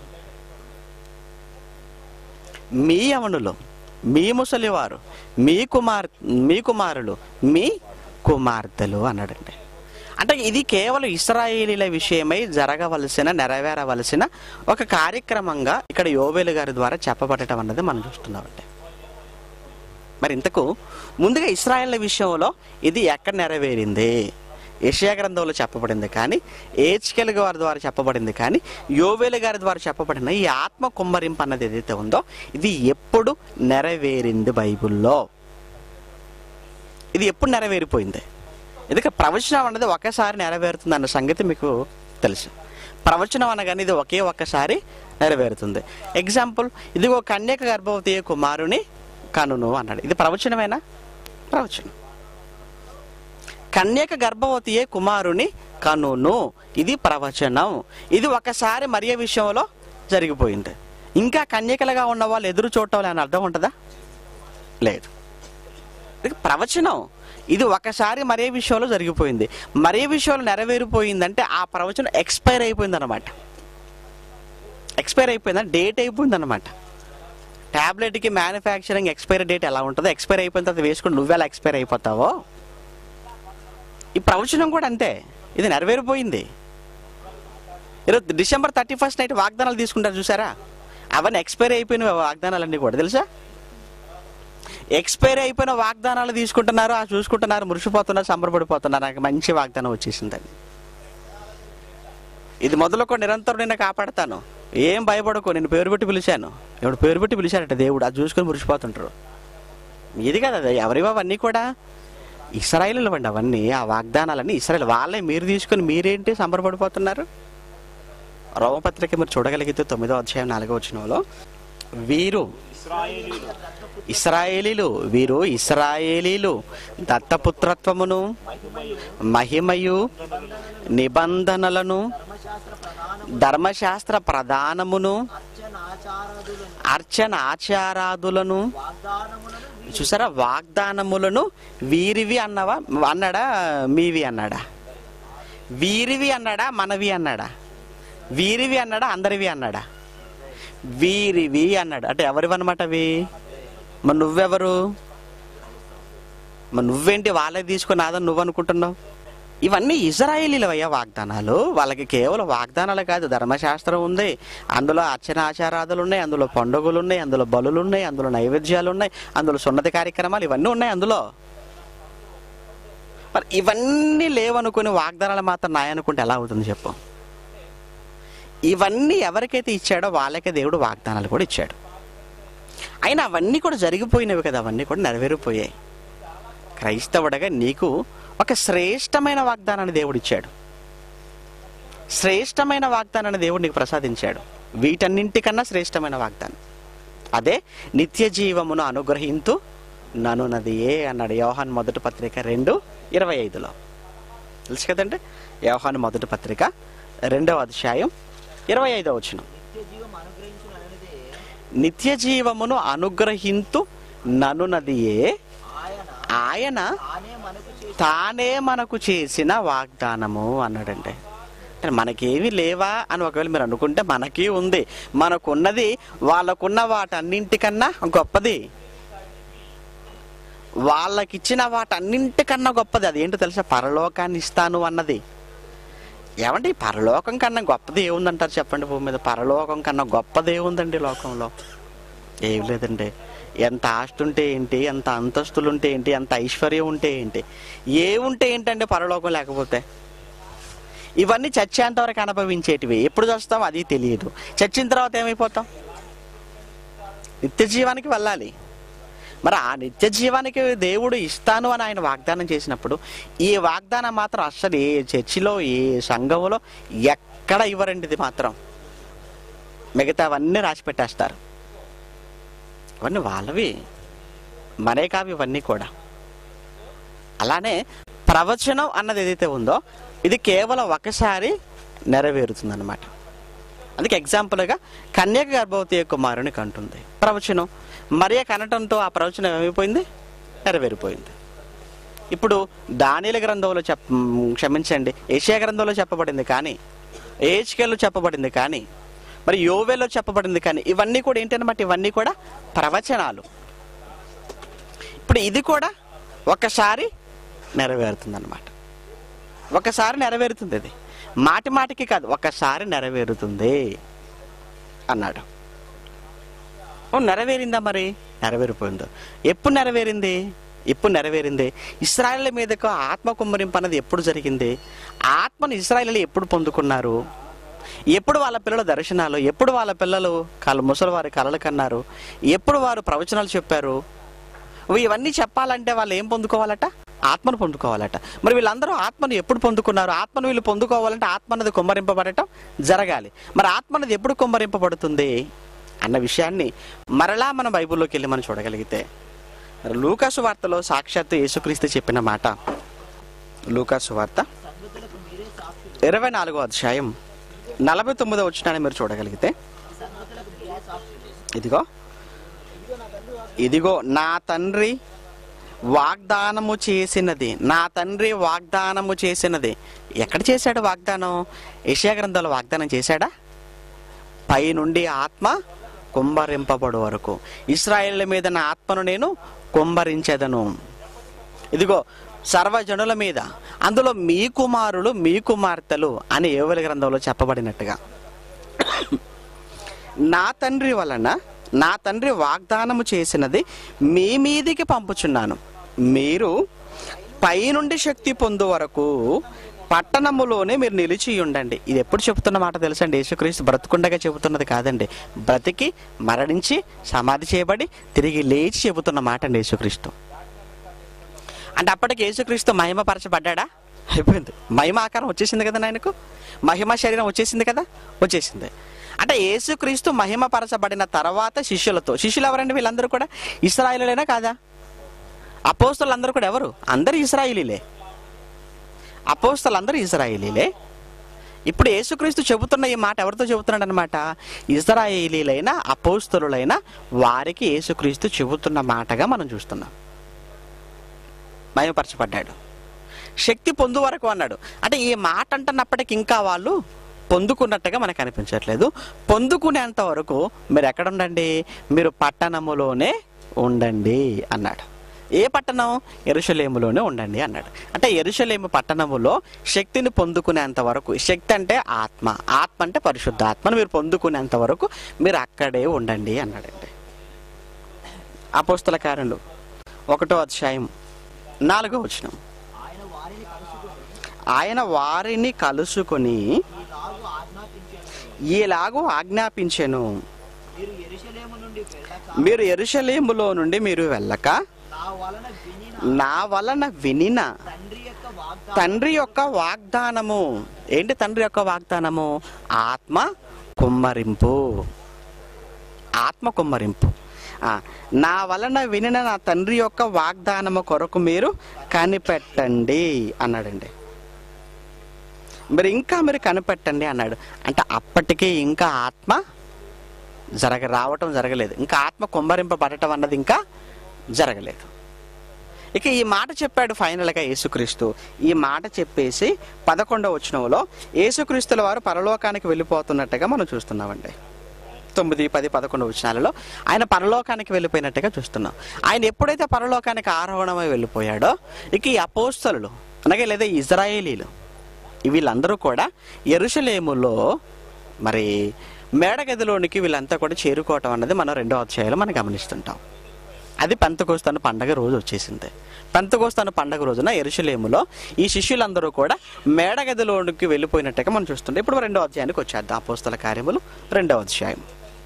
మీ యవనులు మీ ముసలివారు మీ కుమార్ మీ కుమారులు మీ కుమార్తెలు అన్నాడండి అంటే ఇది కేవలం ఇస్రాయేలీల విషయమై జరగవలసిన నెరవేరవలసిన ఒక కార్యక్రమంగా ఇక్కడ యోవేలు గారి ద్వారా చెప్పబడటం అన్నది మనం చూస్తున్నామండి మరి ఇంతకు ముందుగా ఇస్రాయేళ్ల విషయంలో ఇది ఎక్కడ నెరవేరింది ఏషియా గ్రంథంలో చెప్పబడింది కానీ ఏచ్కెల్ గారి ద్వారా చెప్పబడింది కానీ యోవేలు గారి ద్వారా చెప్పబడిన ఈ ఆత్మ కుమ్మరింపు అన్నది ఏదైతే ఉందో ఇది ఎప్పుడు నెరవేరింది బైబిల్లో ఇది ఎప్పుడు నెరవేరిపోయింది ఎందుకంటే ప్రవచనం అన్నది ఒకేసారి నెరవేరుతుంది అన్న సంగతి మీకు తెలుసు ప్రవచనం అనగానే ఇది ఒకే ఒక్కసారి నెరవేరుతుంది ఎగ్జాంపుల్ ఇదిగో కన్యక గర్భవతి కుమారుని కనును అన్నాడు ఇది ప్రవచనమేనా ప్రవచనం కన్యక గర్భవతియే కుమారుని కనును ఇది ప్రవచనం ఇది ఒకసారి మరియ విషయంలో జరిగిపోయింది ఇంకా కన్యకలుగా ఉన్న వాళ్ళు ఎదురు చూడటం అని అర్థం ఉంటుందా లేదు ఇది ప్రవచనం ఇది ఒకసారి మరే విషయంలో జరిగిపోయింది మరే విషయంలో నెరవేరిపోయిందంటే ఆ ప్రవచనం ఎక్స్పైర్ అయిపోయింది అనమాట ఎక్స్పైర్ అయిపోయిందని డేట్ అయిపోయింది అనమాట ట్యాబ్లెట్కి మ్యానుఫ్యాక్చరింగ్ ఎక్స్పైరీ డేట్ ఎలా ఉంటుందో ఎక్స్పైర్ అయిపోయిన తర్వాత వేసుకుని నువ్వెలా ఎక్స్పైర్ అయిపోతావో ఈ ప్రవచనం కూడా అంతే ఇది నెరవేరిపోయింది ఈరోజు డిసెంబర్ థర్టీ ఫస్ట్ నైట్ వాగ్దానాలు తీసుకుంటారు చూసారా అవన్నీ ఎక్స్పైర్ అయిపోయిన వాగ్దానాలన్నీ కూడా తెలుసా ఎక్స్పైర్ అయిపోయిన వాగ్దానాలు తీసుకుంటున్నారు ఆ చూసుకుంటున్నారు మురిసిపోతున్నారు సంబరపడిపోతున్నారు నాకు మంచి వాగ్దానం వచ్చేసిందని ఇది మొదలుకో నిరంతరం నిన్ను కాపాడతాను ఏం భయపడకు నేను పేరు పెట్టి పిలిచాను ఎవడు పేరు పెట్టి పిలిచాడట దేవుడు అది చూసుకొని మురిసిపోతుంటారు ఇది కదా అది ఎవరివో అవన్నీ కూడా ఇస్రాయిల్ అండి అవన్నీ ఆ వాగ్దానాలన్నీ ఇస్రాయల్ వాళ్ళే మీరు తీసుకొని మీరేంటి సంబరపడిపోతున్నారు రోమపత్రిక మీరు చూడగలిగితే తొమ్మిదో అధ్యాయం నాలుగో వచ్చినలో వీరు ఇస్రాయేలీలు ఇస్రాయేలీలు వీరు ఇస్రాయేలీలు దత్తపుత్రత్వమును మహిమయు నిబంధనలను ధర్మశాస్త్ర ప్రధానము ధర్మశాస్త్ర ప్రధానమును అర్చన ఆచారాదులను అర్చన ఆచారాదులను వాగ్దానములను చూసారా వాగ్దానములను వీరివి అన్నవా అన్నాడా మీవి అన్నాడా వీరివి అన్నాడా మనవి అన్నాడా వీరివి అన్నాడా అందరివి అన్నాడా వీరివి అన్నాడు అంటే ఎవరివి అన్నమాట అవి మరి నువ్వెవరు మరి నువ్వేంటి వాళ్ళే తీసుకుని నాదని నువ్వు అనుకుంటున్నావు ఇవన్నీ ఇజ్రాయేలీలవయ్యా వాగ్దానాలు వాళ్ళకి కేవలం వాగ్దానాలు కాదు ధర్మశాస్త్రం ఉంది అందులో అర్చన ఆచారాదులు ఉన్నాయి అందులో పండుగలు ఉన్నాయి అందులో బలులు ఉన్నాయి అందులో నైవేద్యాలు ఉన్నాయి అందులో సున్నతి కార్యక్రమాలు ఇవన్నీ ఉన్నాయి అందులో మరి ఇవన్నీ లేవనుకుని వాగ్దానాలు మాత్రం నాయనుకుంటే ఎలా అవుతుంది చెప్పు ఇవన్నీ ఎవరికైతే ఇచ్చాడో వాళ్ళకే దేవుడు వాగ్దానాలు కూడా ఇచ్చాడు అయినా అవన్నీ కూడా జరిగిపోయినవి కదా అవన్నీ కూడా నెరవేరిపోయాయి క్రైస్తవుడగా నీకు ఒక శ్రేష్టమైన వాగ్దానాన్ని దేవుడు ఇచ్చాడు శ్రేష్టమైన వాగ్దానాన్ని దేవుడు నీకు ప్రసాదించాడు వీటన్నింటికన్నా శ్రేష్టమైన వాగ్దానం అదే నిత్య జీవమును అనుగ్రహింతు నను నదియే అన్నాడు యోహాన్ మొదటి పత్రిక రెండు ఇరవై ఐదులో తెలుసు కదండి యోహాన్ మొదటి పత్రిక రెండవ అధ్యాయం ఇరవై ఐదవ వచనం నిత్య జీవం అనుగ్రహించిన అనేదే నిత్య జీవమును అనుగ్రహింతు నను నదియే ఆయన ఆయన తానే మనకు చేసి తానే మనకు చేసిన వాగ్దానము అన్నాడండి అంటే మనకేమీ లేవా అని ఒకవేళ మీరు అనుకుంటే మనకి ఉంది మనకున్నది వాళ్ళకున్న వాటన్నింటికన్నా గొప్పది వాళ్ళకిచ్చిన వాటన్నింటికన్నా గొప్పది అది ఏంటో తెలుసా పరలోకాన్ని ఇస్తాను అన్నది ఏమండి ఈ పరలోకం కన్నా గొప్పది ఏముందంటారు చెప్పండి భూమి మీద పరలోకం కన్నా గొప్పది ఏముందండి లోకంలో ఏం లేదండి ఎంత ఆస్తి ఉంటే ఏంటి ఎంత అంతస్తులు ఉంటే ఏంటి ఎంత ఐశ్వర్యం ఉంటే ఏంటి ఏ ఉంటే ఏంటంటే పరలోకం లేకపోతే ఇవన్నీ చచ్చేంత వరకు అనుభవించేటివి ఎప్పుడు చూస్తాం అది తెలియదు చచ్చిన తర్వాత ఏమైపోతాం నిత్య జీవానికి వెళ్ళాలి మరి ఆ నిత్య జీవానికి దేవుడు ఇస్తాను అని ఆయన వాగ్దానం చేసినప్పుడు ఈ వాగ్దానం మాత్రం అస్సలు ఏ చర్చిలో ఏ సంఘములో ఎక్కడ ఇవ్వరండి ఇది మాత్రం మిగతావన్నీ రాసి పెట్టేస్తారు అవన్నీ వాళ్ళవి మనే కావి ఇవన్నీ కూడా అలానే ప్రవచనం అన్నది ఏదైతే ఉందో ఇది కేవలం ఒకసారి నెరవేరుతుంది అనమాట అందుకే ఎగ్జాంపుల్గా కన్యక గర్భవతి యొక్క కుమారుని కంటుంది ప్రవచనం మరియ కనటంతో ఆ ప్రవచనం ఏమైపోయింది నెరవేరిపోయింది ఇప్పుడు దానిల గ్రంథంలో చెప్ క్షమించండి ఏషియా గ్రంథంలో చెప్పబడింది కానీ ఏహెచ్కేలో చెప్పబడింది కానీ మరి యోవేలో చెప్పబడింది కానీ ఇవన్నీ కూడా ఏంటన్నమాట ఇవన్నీ కూడా ప్రవచనాలు ఇప్పుడు ఇది కూడా ఒకసారి నెరవేరుతుంది అనమాట ఒకసారి నెరవేరుతుంది ఇది మాటి మాటికి కాదు ఒకసారి నెరవేరుతుంది అన్నాడు ఓ నెరవేరిందా మరి నెరవేరిపోయిందో ఎప్పుడు నెరవేరింది ఎప్పుడు నెరవేరింది ఇస్రాయల్ మీదకు ఆత్మ కుమ్మరింపు అన్నది ఎప్పుడు జరిగింది ఆత్మను ఇస్రాయలు ఎప్పుడు పొందుకున్నారు ఎప్పుడు వాళ్ళ పిల్లల దర్శనాలు ఎప్పుడు వాళ్ళ పిల్లలు కళ ముసలి వారి కళలు కన్నారు ఎప్పుడు వారు ప్రవచనాలు చెప్పారు ఇవన్నీ చెప్పాలంటే వాళ్ళు ఏం పొందుకోవాలట ఆత్మను పొందుకోవాలట మరి వీళ్ళందరూ ఆత్మను ఎప్పుడు పొందుకున్నారు ఆత్మను వీళ్ళు పొందుకోవాలంటే ఆత్మ అనేది కుమ్మరింపబడటం జరగాలి మరి ఆత్మ అనేది ఎప్పుడు కుమ్మరింపబడుతుంది అన్న విషయాన్ని మరలా మన బైబిల్లోకి వెళ్ళి మనం చూడగలిగితే మరి లూకాసు వార్తలో సాక్షాత్తు యేసుక్రీస్తు చెప్పిన మాట లూకాసు వార్త సంగతులకు మీరే సాక్షులు ఇరవై నాలుగో అధ్యాయం నలభై తొమ్మిదో వచ్చినాన్ని మీరు చూడగలిగితే సంగతులకు మీరే సాక్షులు ఇదిగో ఇదిగో నా తండ్రి వాగ్దానము చేసినది నా తండ్రి వాగ్దానము చేసినది ఎక్కడ చేశాడు వాగ్దానం యెషయా గ్రంథంలో వాగ్దానం చేశాడా పై నుండి ఆత్మ కుంభరింపబడు వరకు ఇస్రాయేల్ మీద నా ఆత్మను నేను కుంభరించేదను ఇదిగో సర్వజనుల మీద అందులో మీ కుమారులు మీ కుమార్తెలు అని ఏవలి గ్రంథంలో చెప్పబడినట్టుగా నా తండ్రి వలన నా తండ్రి వాగ్దానము చేసినది మీ మీదికి పంపుచున్నాను మీరు పైనుండి శక్తి పొందు వరకు పట్టణములోనే మీరు నిలిచి ఉండండి ఇది ఎప్పుడు చెబుతున్న మాట తెలుసండి యేసుక్రీస్తు బ్రతుకుండగా చెబుతున్నది కాదండి బ్రతికి మరణించి సమాధి చేయబడి తిరిగి లేచి చెబుతున్న మాట అండి యేసుక్రీస్తు అంటే అప్పటికి యేసుక్రీస్తు మహిమపరచబడ్డా అయిపోయింది మహిమ ఆకారం వచ్చేసింది కదా ఆయనకు మహిమ శరీరం వచ్చేసింది కదా వచ్చేసింది అంటే యేసుక్రీస్తు మహిమపరచబడిన తర్వాత శిష్యులతో శిష్యులు ఎవరండి వీళ్ళందరూ కూడా ఇస్రాయిలేనా కాదా అపోస్తులు అందరూ కూడా ఎవరు అందరు ఇస్రాయిలీలే అపోస్తులు అందరూ ఇస్రాయిలీలే ఇప్పుడు యేసుక్రీస్తు చెబుతున్న ఈ మాట ఎవరితో చెబుతున్నాడు అనమాట ఇజ్రాయేలీలైన అపోస్తులైన వారికి యేసుక్రీస్తు చెబుతున్న మాటగా మనం చూస్తున్నాం మయపరచబడ్డాడు శక్తి పొందు వరకు అన్నాడు అంటే ఈ మాట అంటున్నప్పటికి ఇంకా వాళ్ళు పొందుకున్నట్టుగా మనకు అనిపించట్లేదు పొందుకునేంత వరకు మీరు ఎక్కడ ఉండండి మీరు పట్టణములోనే ఉండండి అన్నాడు ఏ పట్టణం ఎరుషలేములోనే ఉండండి అన్నాడు అంటే ఎరుషలేము పట్టణములో శక్తిని పొందుకునేంత వరకు శక్తి అంటే ఆత్మ ఆత్మ అంటే పరిశుద్ధ ఆత్మను మీరు పొందుకునేంత వరకు మీరు అక్కడే ఉండండి అన్నాడండి అపోస్తల కార్యంలో ఒకటో అధ్యాయం నాలుగో వచనం ఆయన వారిని కలుసుకుని ఆయన వారిని కలుసుకొని ఈలాగు ఆజ్ఞాపించాను ఈలాగూ ఆజ్ఞాపించెను మీరు ఎరుషలేము నుండి వెళ్ళక మీరు ఎరుషలేములో నుండి మీరు వెళ్ళక నా వలన వినిన నా వలన వినిన తండ్రి యొక్క వాగ్దానం తండ్రి యొక్క వాగ్దానము ఏంటి తండ్రి యొక్క వాగ్దానము ఆత్మ కుమ్మరింపు ఆత్మ కుమ్మరింపు ఆ, నా వలన వినిన నా తండ్రి యొక్క వాగ్దానము కొరకు మీరు కనిపెట్టండి అన్నాడండి మీరు ఇంకా మీరు కనిపెట్టండి అన్నాడు అంటే అప్పటికే ఇంకా ఆత్మ జరగ రావటం జరగలేదు ఇంకా ఆత్మ కుమ్మరింపబడటం అన్నది ఇంకా జరగలేదు ఇక ఈ మాట చెప్పాడు ఫైనల్గా యేసుక్రీస్తు ఈ మాట చెప్పేసి పదకొండవ వచనంలో యేసుక్రీస్తుల వారు పరలోకానికి వెళ్ళిపోతున్నట్టుగా మనం చూస్తున్నామండి తొమ్మిది పది పదకొండు వచనాలలో ఆయన పరలోకానికి వెళ్ళిపోయినట్టుగా చూస్తున్నాం ఆయన ఎప్పుడైతే పరలోకానికి ఆరోహణమై వెళ్ళిపోయాడో ఇక ఈ అపోస్తలు అనగా లేదా ఇజ్రాయేలీలు వీళ్ళందరూ కూడా ఎరుషలేములో మరి మేడగదిలోనికి వీళ్ళంతా కూడా చేరుకోవటం అన్నది మనం రెండో అధ్యాయంలో మనం గమనిస్తుంటాం అది పెంతకోస్తాను పండగ రోజు వచ్చేసింది పెంతకోస్తాను పండగ రోజున ఎరుషలేములో ఈ శిష్యులందరూ కూడా మేడగదిలోనికి వెళ్ళిపోయినట్టుగా మనం చూస్తుంటే ఇప్పుడు రెండో అధ్యాయానికి వచ్చేద్దాం అపోస్తల కార్యములు రెండవ అధ్యాయం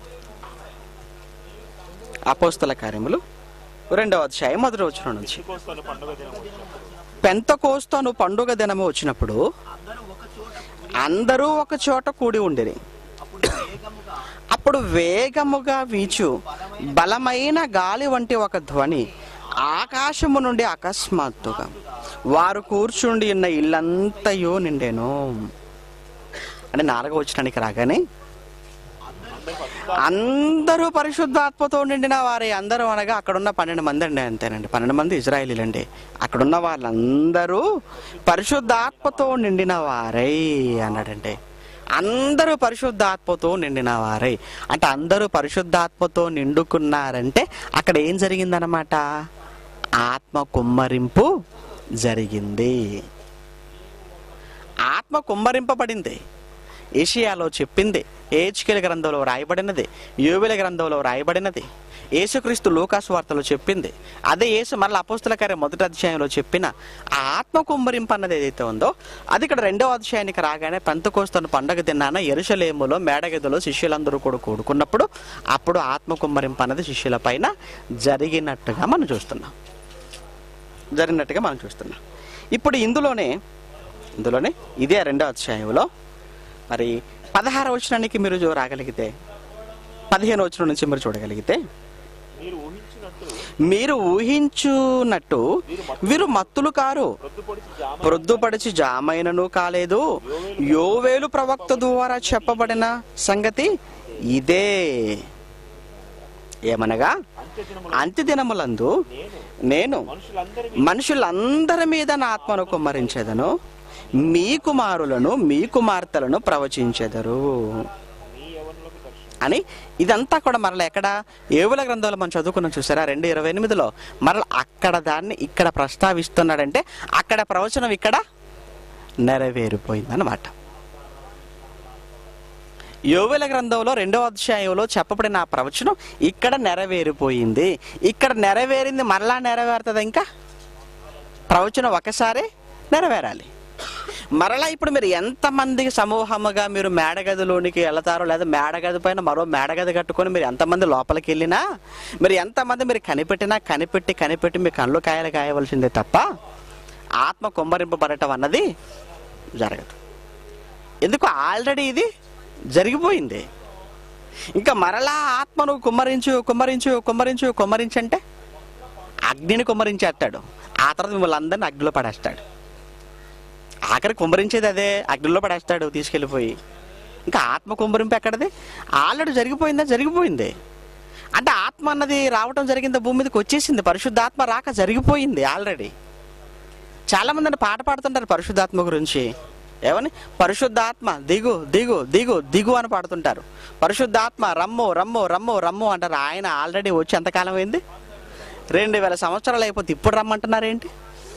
అపోస్తల కార్యములు రెండవ అధ్యాయం మొదటి వచ్చిన నుంచి కోస్తాను పండుగ దినం వచ్చినప్పుడు పెంతకోస్తాను పండుగ దినము వచ్చినప్పుడు అందరూ ఒక చోట కూడి అందరూ ఒక చోట కూడి ఉండిరి అప్పుడు వేగముగా అప్పుడు వేగముగా వీచు బలమైన గాలి వంటి ఒక ధ్వని ఆకాశము నుండి అకస్మాత్తుగా వారు కూర్చుండి ఉన్న ఇల్లంతయో నిండెను అంటే నాలుగో వచ్చినానికి రాగానే అందరూ పరిశుద్ధాత్మతో నిండిన వారే అందరూ అనగా అక్కడున్న పన్నెండు మంది అండి అంతేనండి పన్నెండు మంది ఇజ్రాయిలీలండి అక్కడున్న వాళ్ళందరూ పరిశుద్ధాత్మతో నిండిన వారై అన్నాడండి అందరూ పరిశుద్ధాత్మతో నిండిన వారై అంటే అందరూ పరిశుద్ధాత్మతో నిండుకున్నారంటే అక్కడ ఏం జరిగిందనమాట ఆత్మ కుమ్మరింపు జరిగింది ఆత్మ కుమ్మరింపబడింది ఏషియాలో చెప్పింది ఏచికెల గ్రంథంలో రాయబడినది యోబిల గ్రంథంలో రాయబడినది యేసుక్రీస్తు లూకాసు వార్తలో చెప్పింది అదే యేసు మరల అపోస్తుల కార్య మొదటి అధ్యాయంలో చెప్పిన ఆ ఆత్మ కుమ్మరింపు అన్నది ఏదైతే ఉందో అది ఇక్కడ రెండవ అధ్యాయానికి రాగానే పెంతకోస్తున్న పండగ దినాన ఎరుషలేములో మేడగదిలో శిష్యులందరూ కూడా కూడుకున్నప్పుడు అప్పుడు ఆత్మ కుమ్మరింపు అన్నది శిష్యుల పైన జరిగినట్టుగా మనం చూస్తున్నాం జరిగినట్టుగా మనం చూస్తున్నాం ఇప్పుడు ఇందులోనే ఇందులోనే ఇదే రెండో అధ్యాయంలో మరి పదహార వచనానికి మీరు చూ- రాగలిగితే పదిహేను వచనం నుంచి మీరు చూడగలిగితే మీరు ఊహించినట్టు మీరు ఊహించున్నట్టు వీరు మత్తులు కారు రొద్దుపొడిచి జామ ప్రొద్దుపడిచి జామైనను కాలేదు యోవేలు ప్రవక్త ద్వారా చెప్పబడిన సంగతి ఇదే ఏమనగా అంత్యదినములు అంత్యదినములందు నేను నేను మనుషులందరి మనుషులందరి మీద నా ఆత్మను కుమ్మరించెదను మీ కుమారులను మీ కుమార్తెలను ప్రవచించెదరు మీ యవనులకు దర్శనం అని ఇదంతా కూడా మరల ఎక్కడ ఏవుల గ్రంథంలో మనం చదువుకున్నాం చూసారా రెండు ఇరవై ఎనిమిదిలో మరల అక్కడ దాన్ని ఇక్కడ ప్రస్తావిస్తున్నాడంటే అక్కడ ప్రవచనం ఇక్కడ నెరవేరిపోయిందన్నమాట యోగుల గ్రంథంలో రెండవ అధ్యాయంలో చెప్పబడిన ఆ ప్రవచనం ఇక్కడ నెరవేరిపోయింది ఇక్కడ నెరవేరింది మరలా నెరవేరుతుంది ఇంకా ప్రవచనం ఒకసారి నెరవేరాలి మరలా ఇప్పుడు మీరు ఎంతమంది సమూహముగా మీరు మేడగదిలోనికి వెళతారో లేదా మేడగది పైన మరో మేడగది కట్టుకొని మీరు ఎంతమంది లోపలికి వెళ్ళినా మీరు ఎంతమంది మీరు కనిపెట్టినా కనిపెట్టి కనిపెట్టి మీ కళ్ళు కాయలు కాయవలసిందే తప్ప ఆత్మ కుమ్మరింపబడటం అన్నది జరగదు ఎందుకు ఆల్రెడీ ఇది జరిగిపోయింది ఇంకా మరలా ఆత్మను కుమ్మరించు కుమ్మరించు కుమ్మరించు కుమ్మరించంటే అగ్నిని కుమ్మరించేస్తాడు ఆ తర్వాత మిమ్మల్ని అందరిని అగ్నిలో పడేస్తాడు ఆఖరి కుమ్మరించేది అదే అగ్నిలో పడేస్తాడు తీసుకెళ్ళిపోయి ఇంకా ఆత్మ కుమ్మరింపు ఎక్కడది ఆల్రెడీ జరిగిపోయిందా జరిగిపోయింది అంటే ఆత్మ అన్నది రావటం జరిగింది భూమి మీదకి వచ్చేసింది పరిశుద్ధాత్మ రాక జరిగిపోయింది ఆల్రెడీ చాలా మంది అని పాట పాడుతుంటారు పరిశుద్ధాత్మ గురించి ఏమని పరిశుద్ధాత్మ దిగు దిగు దిగు దిగు అని పాడుతుంటారు పరిశుద్ధాత్మ రమ్ము రమ్ము రమ్ము రమ్ము అంటారు ఆయన ఆల్రెడీ వచ్చి ఎంతకాలం అయింది రెండు వేల సంవత్సరాలు అయిపోతే ఇప్పుడు రమ్మంటున్నారేంటి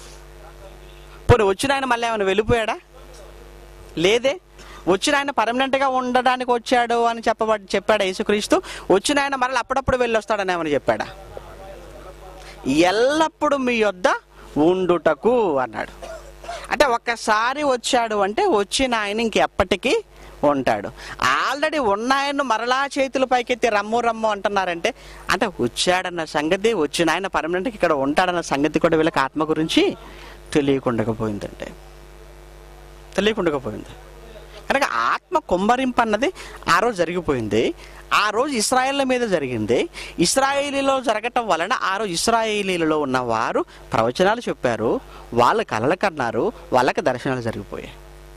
పోనీ వచ్చిన ఆయన మళ్ళీ ఏమైనా వెళ్ళిపోయాడా లేదే వచ్చిన ఆయన పర్మనెంట్ గా ఉండడానికి వచ్చాడు అని చెప్పబడి చెప్పాడు యేసుక్రీస్తు వచ్చిన ఆయన మరలా అప్పుడప్పుడు వెళ్ళి వస్తాడని ఏమని చెప్పాడా ఎల్లప్పుడు మీ యొద్ద ఉండుటకు అన్నాడు అంటే ఒక్కసారి వచ్చాడు అంటే వచ్చిన ఆయన ఇంకెప్పటికీ ఉంటాడు ఆల్రెడీ ఉన్న ఆయన మరలా చేతుల పైకెత్తి రమ్ము రమ్ము అంటున్నారంటే అంటే వచ్చాడన్న సంగతి వచ్చిన ఆయన పర్మనెంట్ ఇక్కడ ఉంటాడన్న సంగతి కూడా వీళ్ళకి ఆత్మ గురించి తెలియకుండకపోయిందంటే తెలియకుండకపోయింది కనుక ఆత్మ కుమ్మరింపు అన్నది ఆ రోజు జరిగిపోయింది ఆ రోజు ఇస్రాయేళ్ల మీద జరిగింది ఇస్రాయేలీలో జరగటం వలన ఆ రోజు ఇస్రాయేలీలలో ఉన్న వారు ప్రవచనాలు చెప్పారు వాళ్ళు కలలు కన్నారు వాళ్ళకి దర్శనాలు జరిగిపోయాయి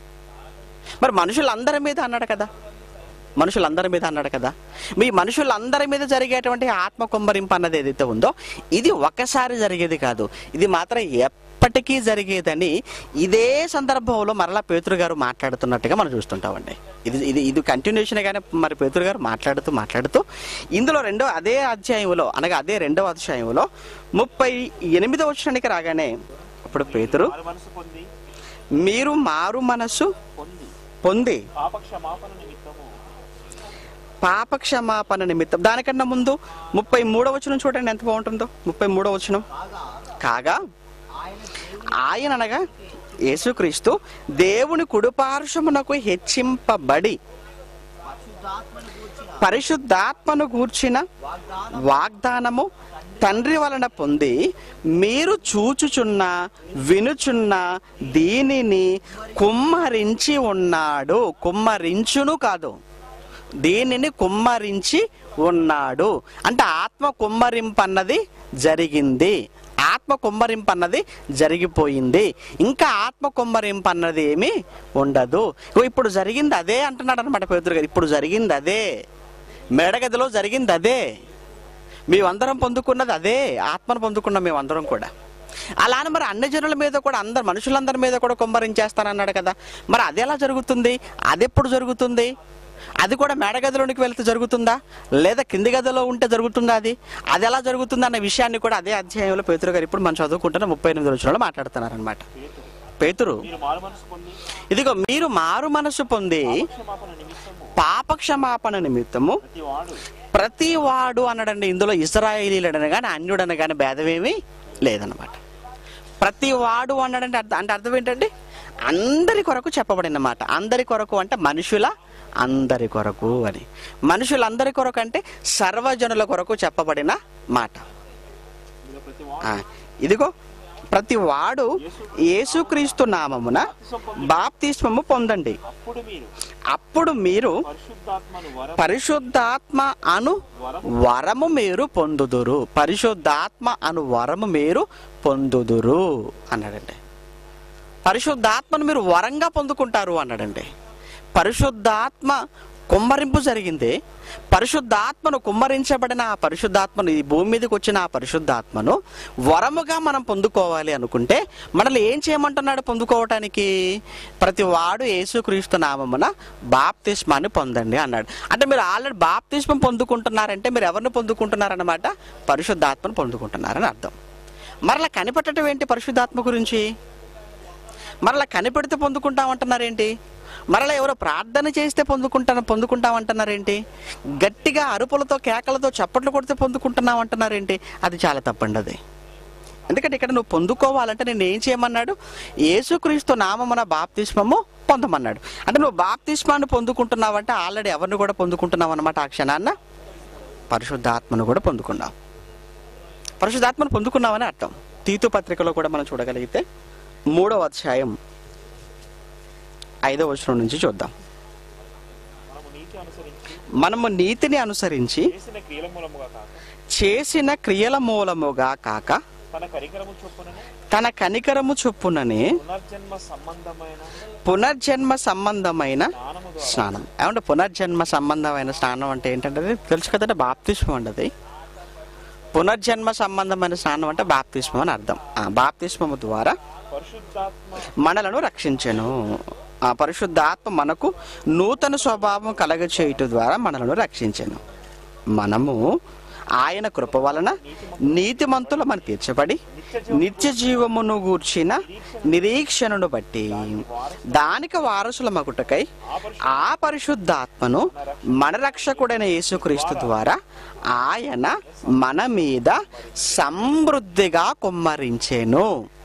మరి మనుషులందరి మీద అన్నాడు కదా మనుషులందరి మీద అన్నాడు కదా మీ మనుషులందరి మీద జరిగేటువంటి ఆత్మ కుమ్మరింపు అన్నది ఏదైతే ఉందో ఇది ఒకసారి జరిగేది కాదు ఇది మాత్రం ఎప్పటికీ జరిగేదని ఇదే సందర్భంలో మరలా పేతురు గారు మాట్లాడుతున్నట్టుగా మనం చూస్తుంటామండి ఇది ఇది ఇది కంటిన్యూషన్ గానే మరి పేతురు గారు మాట్లాడుతూ మాట్లాడుతూ ఇందులో రెండో అదే అధ్యాయంలో అనగా అదే రెండవ అధ్యాయంలో ముప్పై ఎనిమిదవ వచ్చానికి రాగానే అప్పుడు పేతురు మారు మనసు పొంది మీరు మారు మనస్సు పొంది పొంది పాపక్షమాపణ నిమిత్తము పాప క్షమాపణ నిమిత్తం దానికన్నా ముందు ముప్పై మూడవ వచనం చూడండి ఎంత బాగుంటుందో ముప్పై మూడవ వచనం కాగా కాగా ఆయన దేవుని ఆయన అనగా యేసుక్రీస్తు దేవుని కుడిపార్శ్వమునకు హెచ్చింపబడి పరిశుద్ధాత్మను గూర్చిన పరిశుద్ధాత్మను గూర్చిన వాగ్దానం వాగ్దానము తండ్రి వలన పొంది మీరు చూచుచున్న వినుచున్న దీనిని కుమ్మరించి ఉన్నాడు కుమ్మరించును కాదు దీనిని కుమ్మరించి ఉన్నాడు అంటే ఆత్మ కుమ్మరింపు అన్నది జరిగింది ఆత్మ కుమ్మరింపు అన్నది జరిగిపోయింది ఇంకా ఆత్మ కుమ్మరింపు అన్నది ఏమీ ఉండదు ఇగో ఇప్పుడు జరిగింది అదే అంటున్నాడు అనమాట పేదరు గారు ఇప్పుడు జరిగింది అదే మేడగదిలో జరిగింది అదే మేమందరం పొందుకున్నది అదే ఆత్మను పొందుకున్నాం మేమందరం కూడా అలానే మరి అన్ని జనుల మీద కూడా అందరు మనుషులందరి మీద కూడా కుమ్మరించేస్తానన్నాడు కదా మరి అది ఎలా జరుగుతుంది అది ఎప్పుడు జరుగుతుంది అది కూడా మేడగదిలోనికి వెళ్తే జరుగుతుందా లేదా కింది గదిలో ఉంటే జరుగుతుందా అది అది ఎలా జరుగుతుంది అన్న విషయాన్ని కూడా అదే అధ్యాయంలో పేతురు గారు ఇప్పుడు మనం చదువుకుంటున్న ముప్పై ఎనిమిది రోజులలో మాట్లాడుతున్నారనమాట పేతురు మీరు మారు మనసు పొంది ఇదిగో మీరు మారు మనసు పొంది క్షమాపణ నిమిత్తము పాప క్షమాపణ నిమిత్తము ప్రతి వాడు ప్రతి వాడు అన్నాడండి ఇందులో ఇస్రాయేలీలను కానీ అన్యుడని కానీ భేదమేమీ లేదనమాట ప్రతి వాడు అన్నాడంటే అర్థం అంటే అర్థం ఏంటండి అందరి కొరకు చెప్పబడిన మాట అందరి కొరకు అంటే మనుషుల అందరి కొరకు అని మనుషులందరి కొరకు అంటే సర్వజనుల కొరకు చెప్పబడిన మాట మీలో ప్రతి వాడు ఆ, ఇదిగో ప్రతి వాడు యేసుక్రీస్తు నామమున బాప్తిస్మము పొందండి అప్పుడు మీరు అప్పుడు మీరు పరిశుద్ధాత్మను వరం పరిశుద్ధాత్మ అను వరము మీరు పొందుదురు పరిశుద్ధాత్మ అను వరము మీరు పొందుదురు అన్నాడండి పరిశుద్ధాత్మను మీరు వరంగా పొందుకుంటారు అన్నాడండి పరిశుద్ధాత్మ కుమ్మరింపు జరిగింది పరిశుద్ధాత్మను కుమ్మరించబడిన ఆ పరిశుద్ధాత్మను ఈ భూమి మీదకి వచ్చిన ఆ పరిశుద్ధాత్మను వరముగా మనం పొందుకోవాలి అనుకుంటే మనల్ని ఏం చేయమంటున్నాడు పొందుకోవటానికి ప్రతి వాడు యేసుక్రీస్తు నామమున బాప్తిస్మాన్ని పొందండి అన్నాడు అంటే మీరు ఆల్రెడీ బాప్తిస్మం పొందుకుంటున్నారంటే మీరు ఎవరిని పొందుకుంటున్నారన్నమాట పరిశుద్ధాత్మను పొందుకుంటున్నారని అర్థం మరలా కనిపెట్టడం ఏంటి పరిశుద్ధాత్మ గురించి మరలా కనిపెడితే పొందుకుంటామంటున్నారేంటి మరలా ఎవరో ప్రార్థన చేస్తే పొందుకుంటా పొందుకుంటామంటున్నారేంటి గట్టిగా అరుపులతో కేకలతో చప్పట్లు కొడితే పొందుకుంటున్నామంటున్నారేంటి అది చాలా తప్పండి అది ఎందుకంటే ఇక్కడ నువ్వు పొందుకోవాలంటే నేను ఏం చేయమన్నాడు యేసుక్రీస్తు నామమున బాప్తిస్మము పొందమన్నాడు అంటే నువ్వు బాప్తిస్మాన్ని పొందుకుంటున్నావంటే ఆల్రెడీ ఎవరిని కూడా పొందుకుంటున్నావు అనమాట ఆ క్షణాన్న పరిశుద్ధాత్మను కూడా పొందుకున్నావు పరిశుద్ధాత్మను పొందుకున్నావని అర్థం తీతు పత్రికలో కూడా మనం చూడగలిగితే మూడవ అధ్యాయం ఐదవ వచనం నుంచి చూద్దాం మనము నీతి అనుసరించి మనము నీతిని అనుసరించి చేసిన క్రియల మూలముగా కాక చేసిన క్రియల మూలముగా కాక తన కరికరము చొప్పుననే తన కనికరము చొప్పుననే పునర్జన్మ సంబంధమైన పునర్జన్మ సంబంధమైన జ్ఞానము ద్వారా స్నానం ఏమంటే పునర్జన్మ సంబంధమైన స్నానం అంటే ఏంటంటే అది తెలుసు కదంటే బాప్తిస్మం అండి అది పునర్జన్మ సంబంధమైన స్నానం అంటే బాప్తిస్మం అని అర్థం ఆ బాప్తిస్మము ద్వారా పరిశుద్ధాత్మ మనలను రక్షించెను ఆ పరిశుద్ధాత్మ మనకు నూతన స్వభావం కలగచేయుట ద్వారా మనలను రక్షించెను మనము ఆయన కృప వలన నీతిమంతులమని తీర్చబడి నిత్య జీవమును గూర్చిన నిరీక్షణను బట్టి దానికి వారసుల మగుటకై ఆ పరిశుద్ధాత్మను మన రక్షకుడైన యేసుక్రీస్తు ద్వారా ఆయన మన మీద సమృద్ధిగా కుమ్మరించెను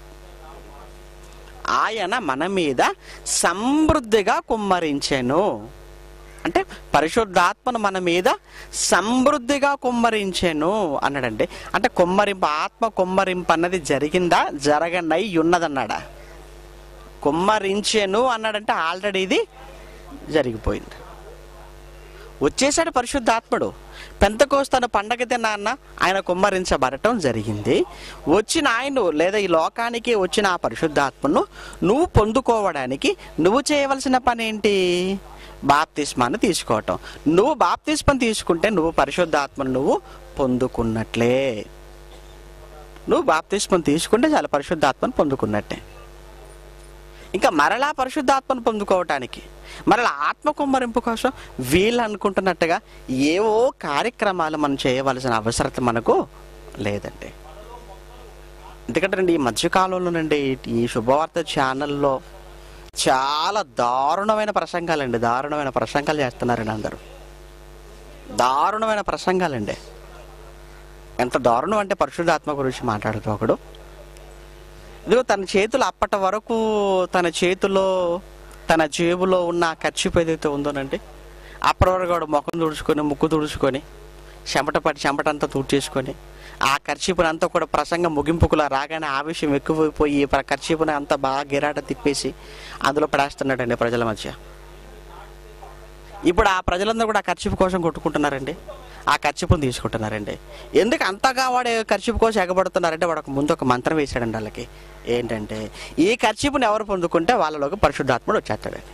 ఆయన మన మీద సమృద్ధిగా కుమ్మరించెను అంటే పరిశుద్ధాత్మను మన మీద సమృద్ధిగా కుమ్మరించెను అన్నాడండి అంటే కుమ్మరింపు ఆత్మ కుమ్మరింపు అన్నది జరిగిందా జరగనై ఉన్నదన్నాడా కుమ్మరించెను అన్నాడంటే ఆల్రెడీ ఇది జరిగిపోయింది వచ్చేసాడు పరిశుద్ధాత్ముడు పెంతకోస్తాను పండగ తిన్నాన్న ఆయన కుమ్మరించబడటం జరిగింది వచ్చిన ఆయన లేదా ఈ లోకానికి వచ్చిన ఆ పరిశుద్ధాత్మను నువ్వు పొందుకోవడానికి నువ్వు చేయవలసిన పని ఏంటి బాప్తిస్మాన్ని తీసుకోవటం నువ్వు బాప్తిస్మం తీసుకుంటే నువ్వు పరిశుద్ధాత్మను నువ్వు పొందుకున్నట్లే నువ్వు బాప్తిస్మం తీసుకుంటే చాలా పరిశుద్ధాత్మను పొందుకున్నట్టే ఇంకా మరలా పరిశుద్ధాత్మను పొందుకోవటానికి మరలా ఆత్మ కుమ్మరింపు కోసం వీళ్ళు అనుకుంటున్నట్టుగా ఏవో కార్యక్రమాలు మనం చేయవలసిన అవసరత మనకు లేదండి ఎందుకంటే రండి ఈ మధ్యకాలంలోనండి ఈ శుభవార్త ఛానల్లో చాలా దారుణమైన ప్రసంగాలండి దారుణమైన ప్రసంగాలు చేస్తున్నారండి అందరూ దారుణమైన ప్రసంగాలండి ఎంత దారుణం అంటే పరిశుద్ధాత్మ గురించి మాట్లాడుతూ ఒకడు ఇదిగో తన చేతులు అప్పటి వరకు తన చేతిలో తన జేబులో ఉన్న ఆ ఖర్చు ఏదైతే ఉందోనండి అప్పటి వరకు వాడు ముఖం తుడుచుకొని ముక్కు తుడుచుకొని చెమట పట్టి చెమటంతా తుడిచేసుకొని ఆ ఖర్చీపుని అంతా కూడా ప్రసంగం ముగింపుకులా రాగానే ఆవేశం ఎక్కువైపోయి ఈ ఖర్చీపుని అంతా బాగా గిరాట తిప్పేసి అందులో పడేస్తున్నాడండి ప్రజల మధ్య ఇప్పుడు ఆ ప్రజలందరూ కూడా ఆ ఖర్చీపు కోసం కొట్టుకుంటున్నారండి ఆ ఖర్చీపుని తీసుకుంటున్నారండి ఎందుకు అంతగా వాడు ఖర్చీపు కోసం ఎగబడుతున్నారంటే వాడు ఒక ముందు ఒక మంత్రం వేసాడండి వాళ్ళకి ఏంటంటే ఈ ఖర్చీపుని ఎవరు పొందుకుంటే వాళ్ళలోకి పరిశుద్ధాత్ముడు వచ్చేస్తాడండి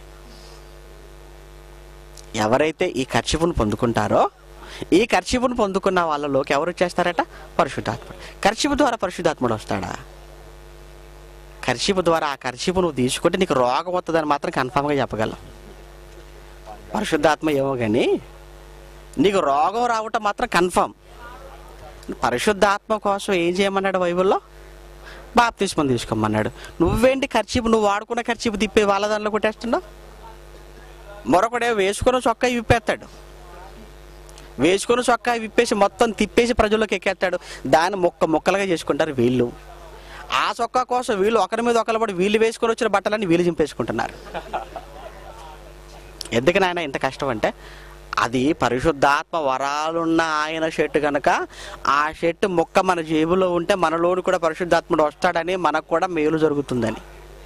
ఎవరైతే ఈ ఖర్చీపును పొందుకుంటారో ఈ ఖర్చీపును పొందుకున్న వాళ్ళలోకి ఎవరు వచ్చేస్తారట పరిశుద్ధాత్ముడు ఖర్చీపు ద్వారా పరిశుద్ధాత్ముడు వస్తాడా ఖర్చీపు ద్వారా ఆ ఖర్చీపు నువ్వు తీసుకుంటే నీకు రోగం వస్తుందని మాత్రం కన్ఫామ్గా చెప్పగలం పరిశుద్ధాత్మ ఏమో కానీ నీకు రోగం రావటం మాత్రం కన్ఫర్మ్ పరిశుద్ధాత్మ కోసం ఏం చేయమన్నాడు బైబిల్లో బాప్తిస్మం తీసుకోమన్నాడు నువ్వేంటి ఖర్చీపు నువ్వు వాడుకున్న ఖర్చీపు తిప్పి వాళ్ళ దానిలో కొట్టేస్తున్నావు మరొకడే వేసుకున్న చొక్కా విప్పేస్తాడు వేసుకున్న చొక్కా విప్పేసి మొత్తం తిప్పేసి ప్రజల్లోకి ఎక్కేస్తాడు దాన్ని మొక్క మొక్కలుగా చేసుకుంటారు వీళ్ళు ఆ చొక్కా కోసం వీళ్ళు ఒకరి మీద ఒకరు పడి వీళ్ళు వేసుకొని వచ్చిన బట్టలన్నీ వీళ్ళు చింపేసుకుంటున్నారు ఎందుకు నాయన ఇంత కష్టం అంటే అది పరిశుద్ధాత్మ వరాలున్న ఆయన షర్ట్ కనుక ఆ షర్ట్ మొక్క మన జేబులో ఉంటే మనలోని కూడా పరిశుద్ధాత్ముడు వస్తాడని మనకు కూడా మేలు జరుగుతుందని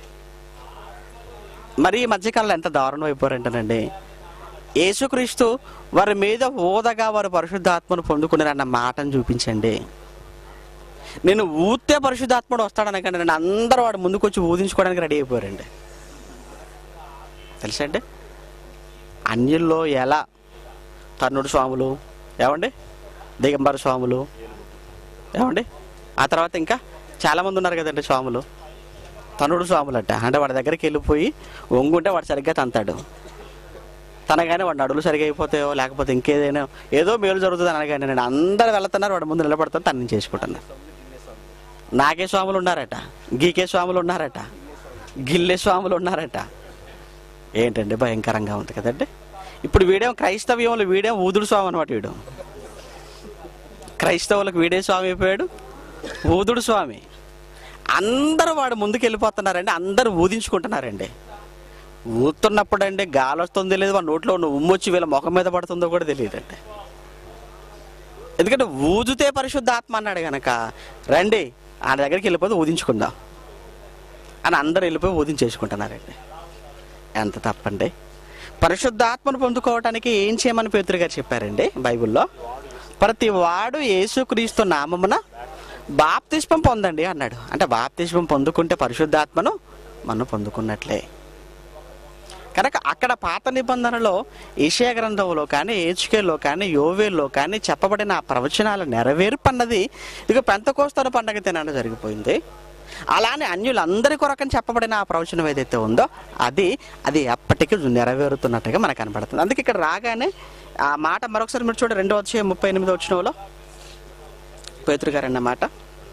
మరి ఈ మధ్యకాలంలో ఎంత దారుణం అయిపోయారంటేనండి యేసుక్రీస్తు వారి మీద ఓదగా వారు పరిశుద్ధాత్మను పొందుకున్నారన్న మాటను చూపించండి నేను ఊతే పరిశుద్ధాత్ముడు వస్తాడనకండి నేను అందరూ వాడు ముందుకు వచ్చి ఊదించుకోవడానికి రెడీ అయిపోయారండి తెలుసా అండి అన్యుల్లో ఎలా తన్నుడు స్వాములు ఏమండి దిగంబర స్వాములు ఏమండి ఆ తర్వాత ఇంకా చాలామంది ఉన్నారు కదండి స్వాములు తనుడు స్వాములు అట్ట అంటే వాడి దగ్గరికి వెళ్ళిపోయి వంగుంటే వాడు సరిగ్గా తంతాడు తనగానే వాడు నడులు సరిగా అయిపోతాయో లేకపోతే ఇంకేదైనా ఏదో మేలు జరుగుతుంది అనగానే నేను అందరు వెళ్తున్నారు వాడి ముందు నిలబడతాను తను చేసుకుంటాను నాకే స్వాములు ఉన్నారట గీకే స్వాములు ఉన్నారట గిల్లే స్వాములు ఉన్నారట ఏంటండి భయంకరంగా ఉంది కదండి ఇప్పుడు వీడేం క్రైస్తవ్యంలో వీడేం ఊదుడు స్వామి అనమాట వీడు క్రైస్తవులకు వీడే స్వామి అయిపోయాడు ఊదుడు స్వామి అందరూ వాడు ముందుకు వెళ్ళిపోతున్నారండి అందరూ ఊదించుకుంటున్నారండి ఊతున్నప్పుడు అండి గాలి వస్తుందో లేదు వాడి నోట్లో ఉన్న ఉమ్ము వచ్చి వీళ్ళ ముఖం మీద పడుతుందో కూడా తెలియదండి ఎందుకంటే ఊదితే పరిశుద్ధ ఆత్మ అన్నాడు గనక రండి ఆయన దగ్గరికి వెళ్ళిపోతే ఊదించుకుందాం అని అందరూ వెళ్ళిపోయి ఊదించేసుకుంటున్నారండి ఎంత తప్పండి పరిశుద్ధాత్మను పొందుకోవటానికి ఏం చేయమని పేతురు గారు చెప్పారండి బైబిల్లో ప్రతి వాడు యేసుక్రీస్తు నామమున బాప్తిష్పం పొందండి అన్నాడు అంటే బాప్తిష్పం పొందుకుంటే పరిశుద్ధాత్మను మనం పొందుకున్నట్లే కనుక అక్కడ పాత నిబంధనలో ఏషియా గ్రంథంలో కానీ ఏచుకేలో కానీ యోవేల్లో కానీ చెప్పబడిన ఆ ప్రవచనాల నెరవేర్పు అన్నది ఇక పెంతకోస్తన పండగ తినడం జరిగిపోయింది అలానే అన్యులందరి కొరకని చెప్పబడిన ఆ ప్రవచనం ఏదైతే ఉందో అది అది ఎప్పటికీ నెరవేరుతున్నట్టుగా మనకు కనబడుతుంది అందుకే ఇక్కడ రాగానే ఆ మాట మరొకసారి మీరు చూడండి రెండో వచ్చే ముప్పై ఎనిమిది వచ్చినలో పేతురు గారు అన్న మాట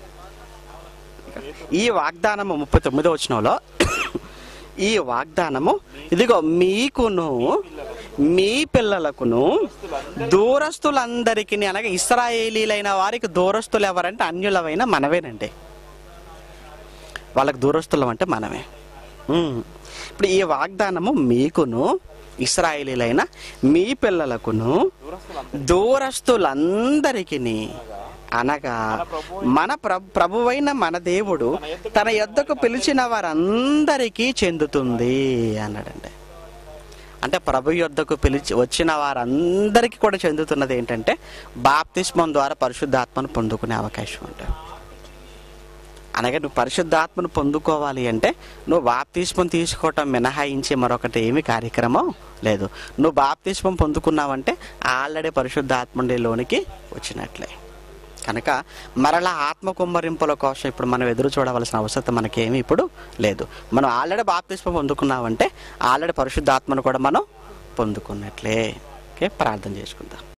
ఈ వాగ్దానము ముప్పై తొమ్మిదో వచ్చినలో ఈ వాగ్దానము ఇదిగో మీకును మీ పిల్లలకును దూరస్తులందరికీ అనగా ఇస్రాయేలీలైన వారికి దూరస్తులు ఎవరంటే అన్యులమైన మనవేనండి వాళ్ళకి దూరస్తులం అంటే మనమే ఉమ్. ఇప్పుడు ఈ వాగ్దానము మీకును ఇస్రాయేలీలైన మీ పిల్లలకును దూరస్తులందరికీ అనగా మన ప్ర- ప్రభువైన మన దేవుడు తన యొద్దకు పిలిచిన వారందరికీ చెందుతుంది అన్నాడండి అంటే ప్రభు యొద్దకు పిలిచి వచ్చిన వారందరికీ కూడా చెందుతున్నది ఏంటంటే బాప్తిస్మం ద్వారా పరిశుద్ధాత్మను పొందుకునే అవకాశం ఉంటుంది అనగా నువ్వు పరిశుద్ధాత్మను పొందుకోవాలి అంటే నువ్వు బాప్తిస్మం తీసుకోవటం మినహాయించి మరొకటి ఏమి కార్యక్రమం లేదు నువ్వు బాప్తిస్మం పొందుకున్నావంటే ఆల్రెడీ పరిశుద్ధాత్మలోనికి వచ్చినట్లే కనుక మరలా ఆత్మ కుమ్మరింపుల కోసం ఇప్పుడు మనం ఎదురు చూడవలసిన అవసరం మనకేమీ ఇప్పుడు లేదు మనం ఆల్రెడీ బాప్తిస్మం పొందుకున్నామంటే ఆల్రెడీ పరిశుద్ధాత్మను కూడా మనం పొందుకున్నట్లే ఓకే ప్రార్థన చేసుకుందాం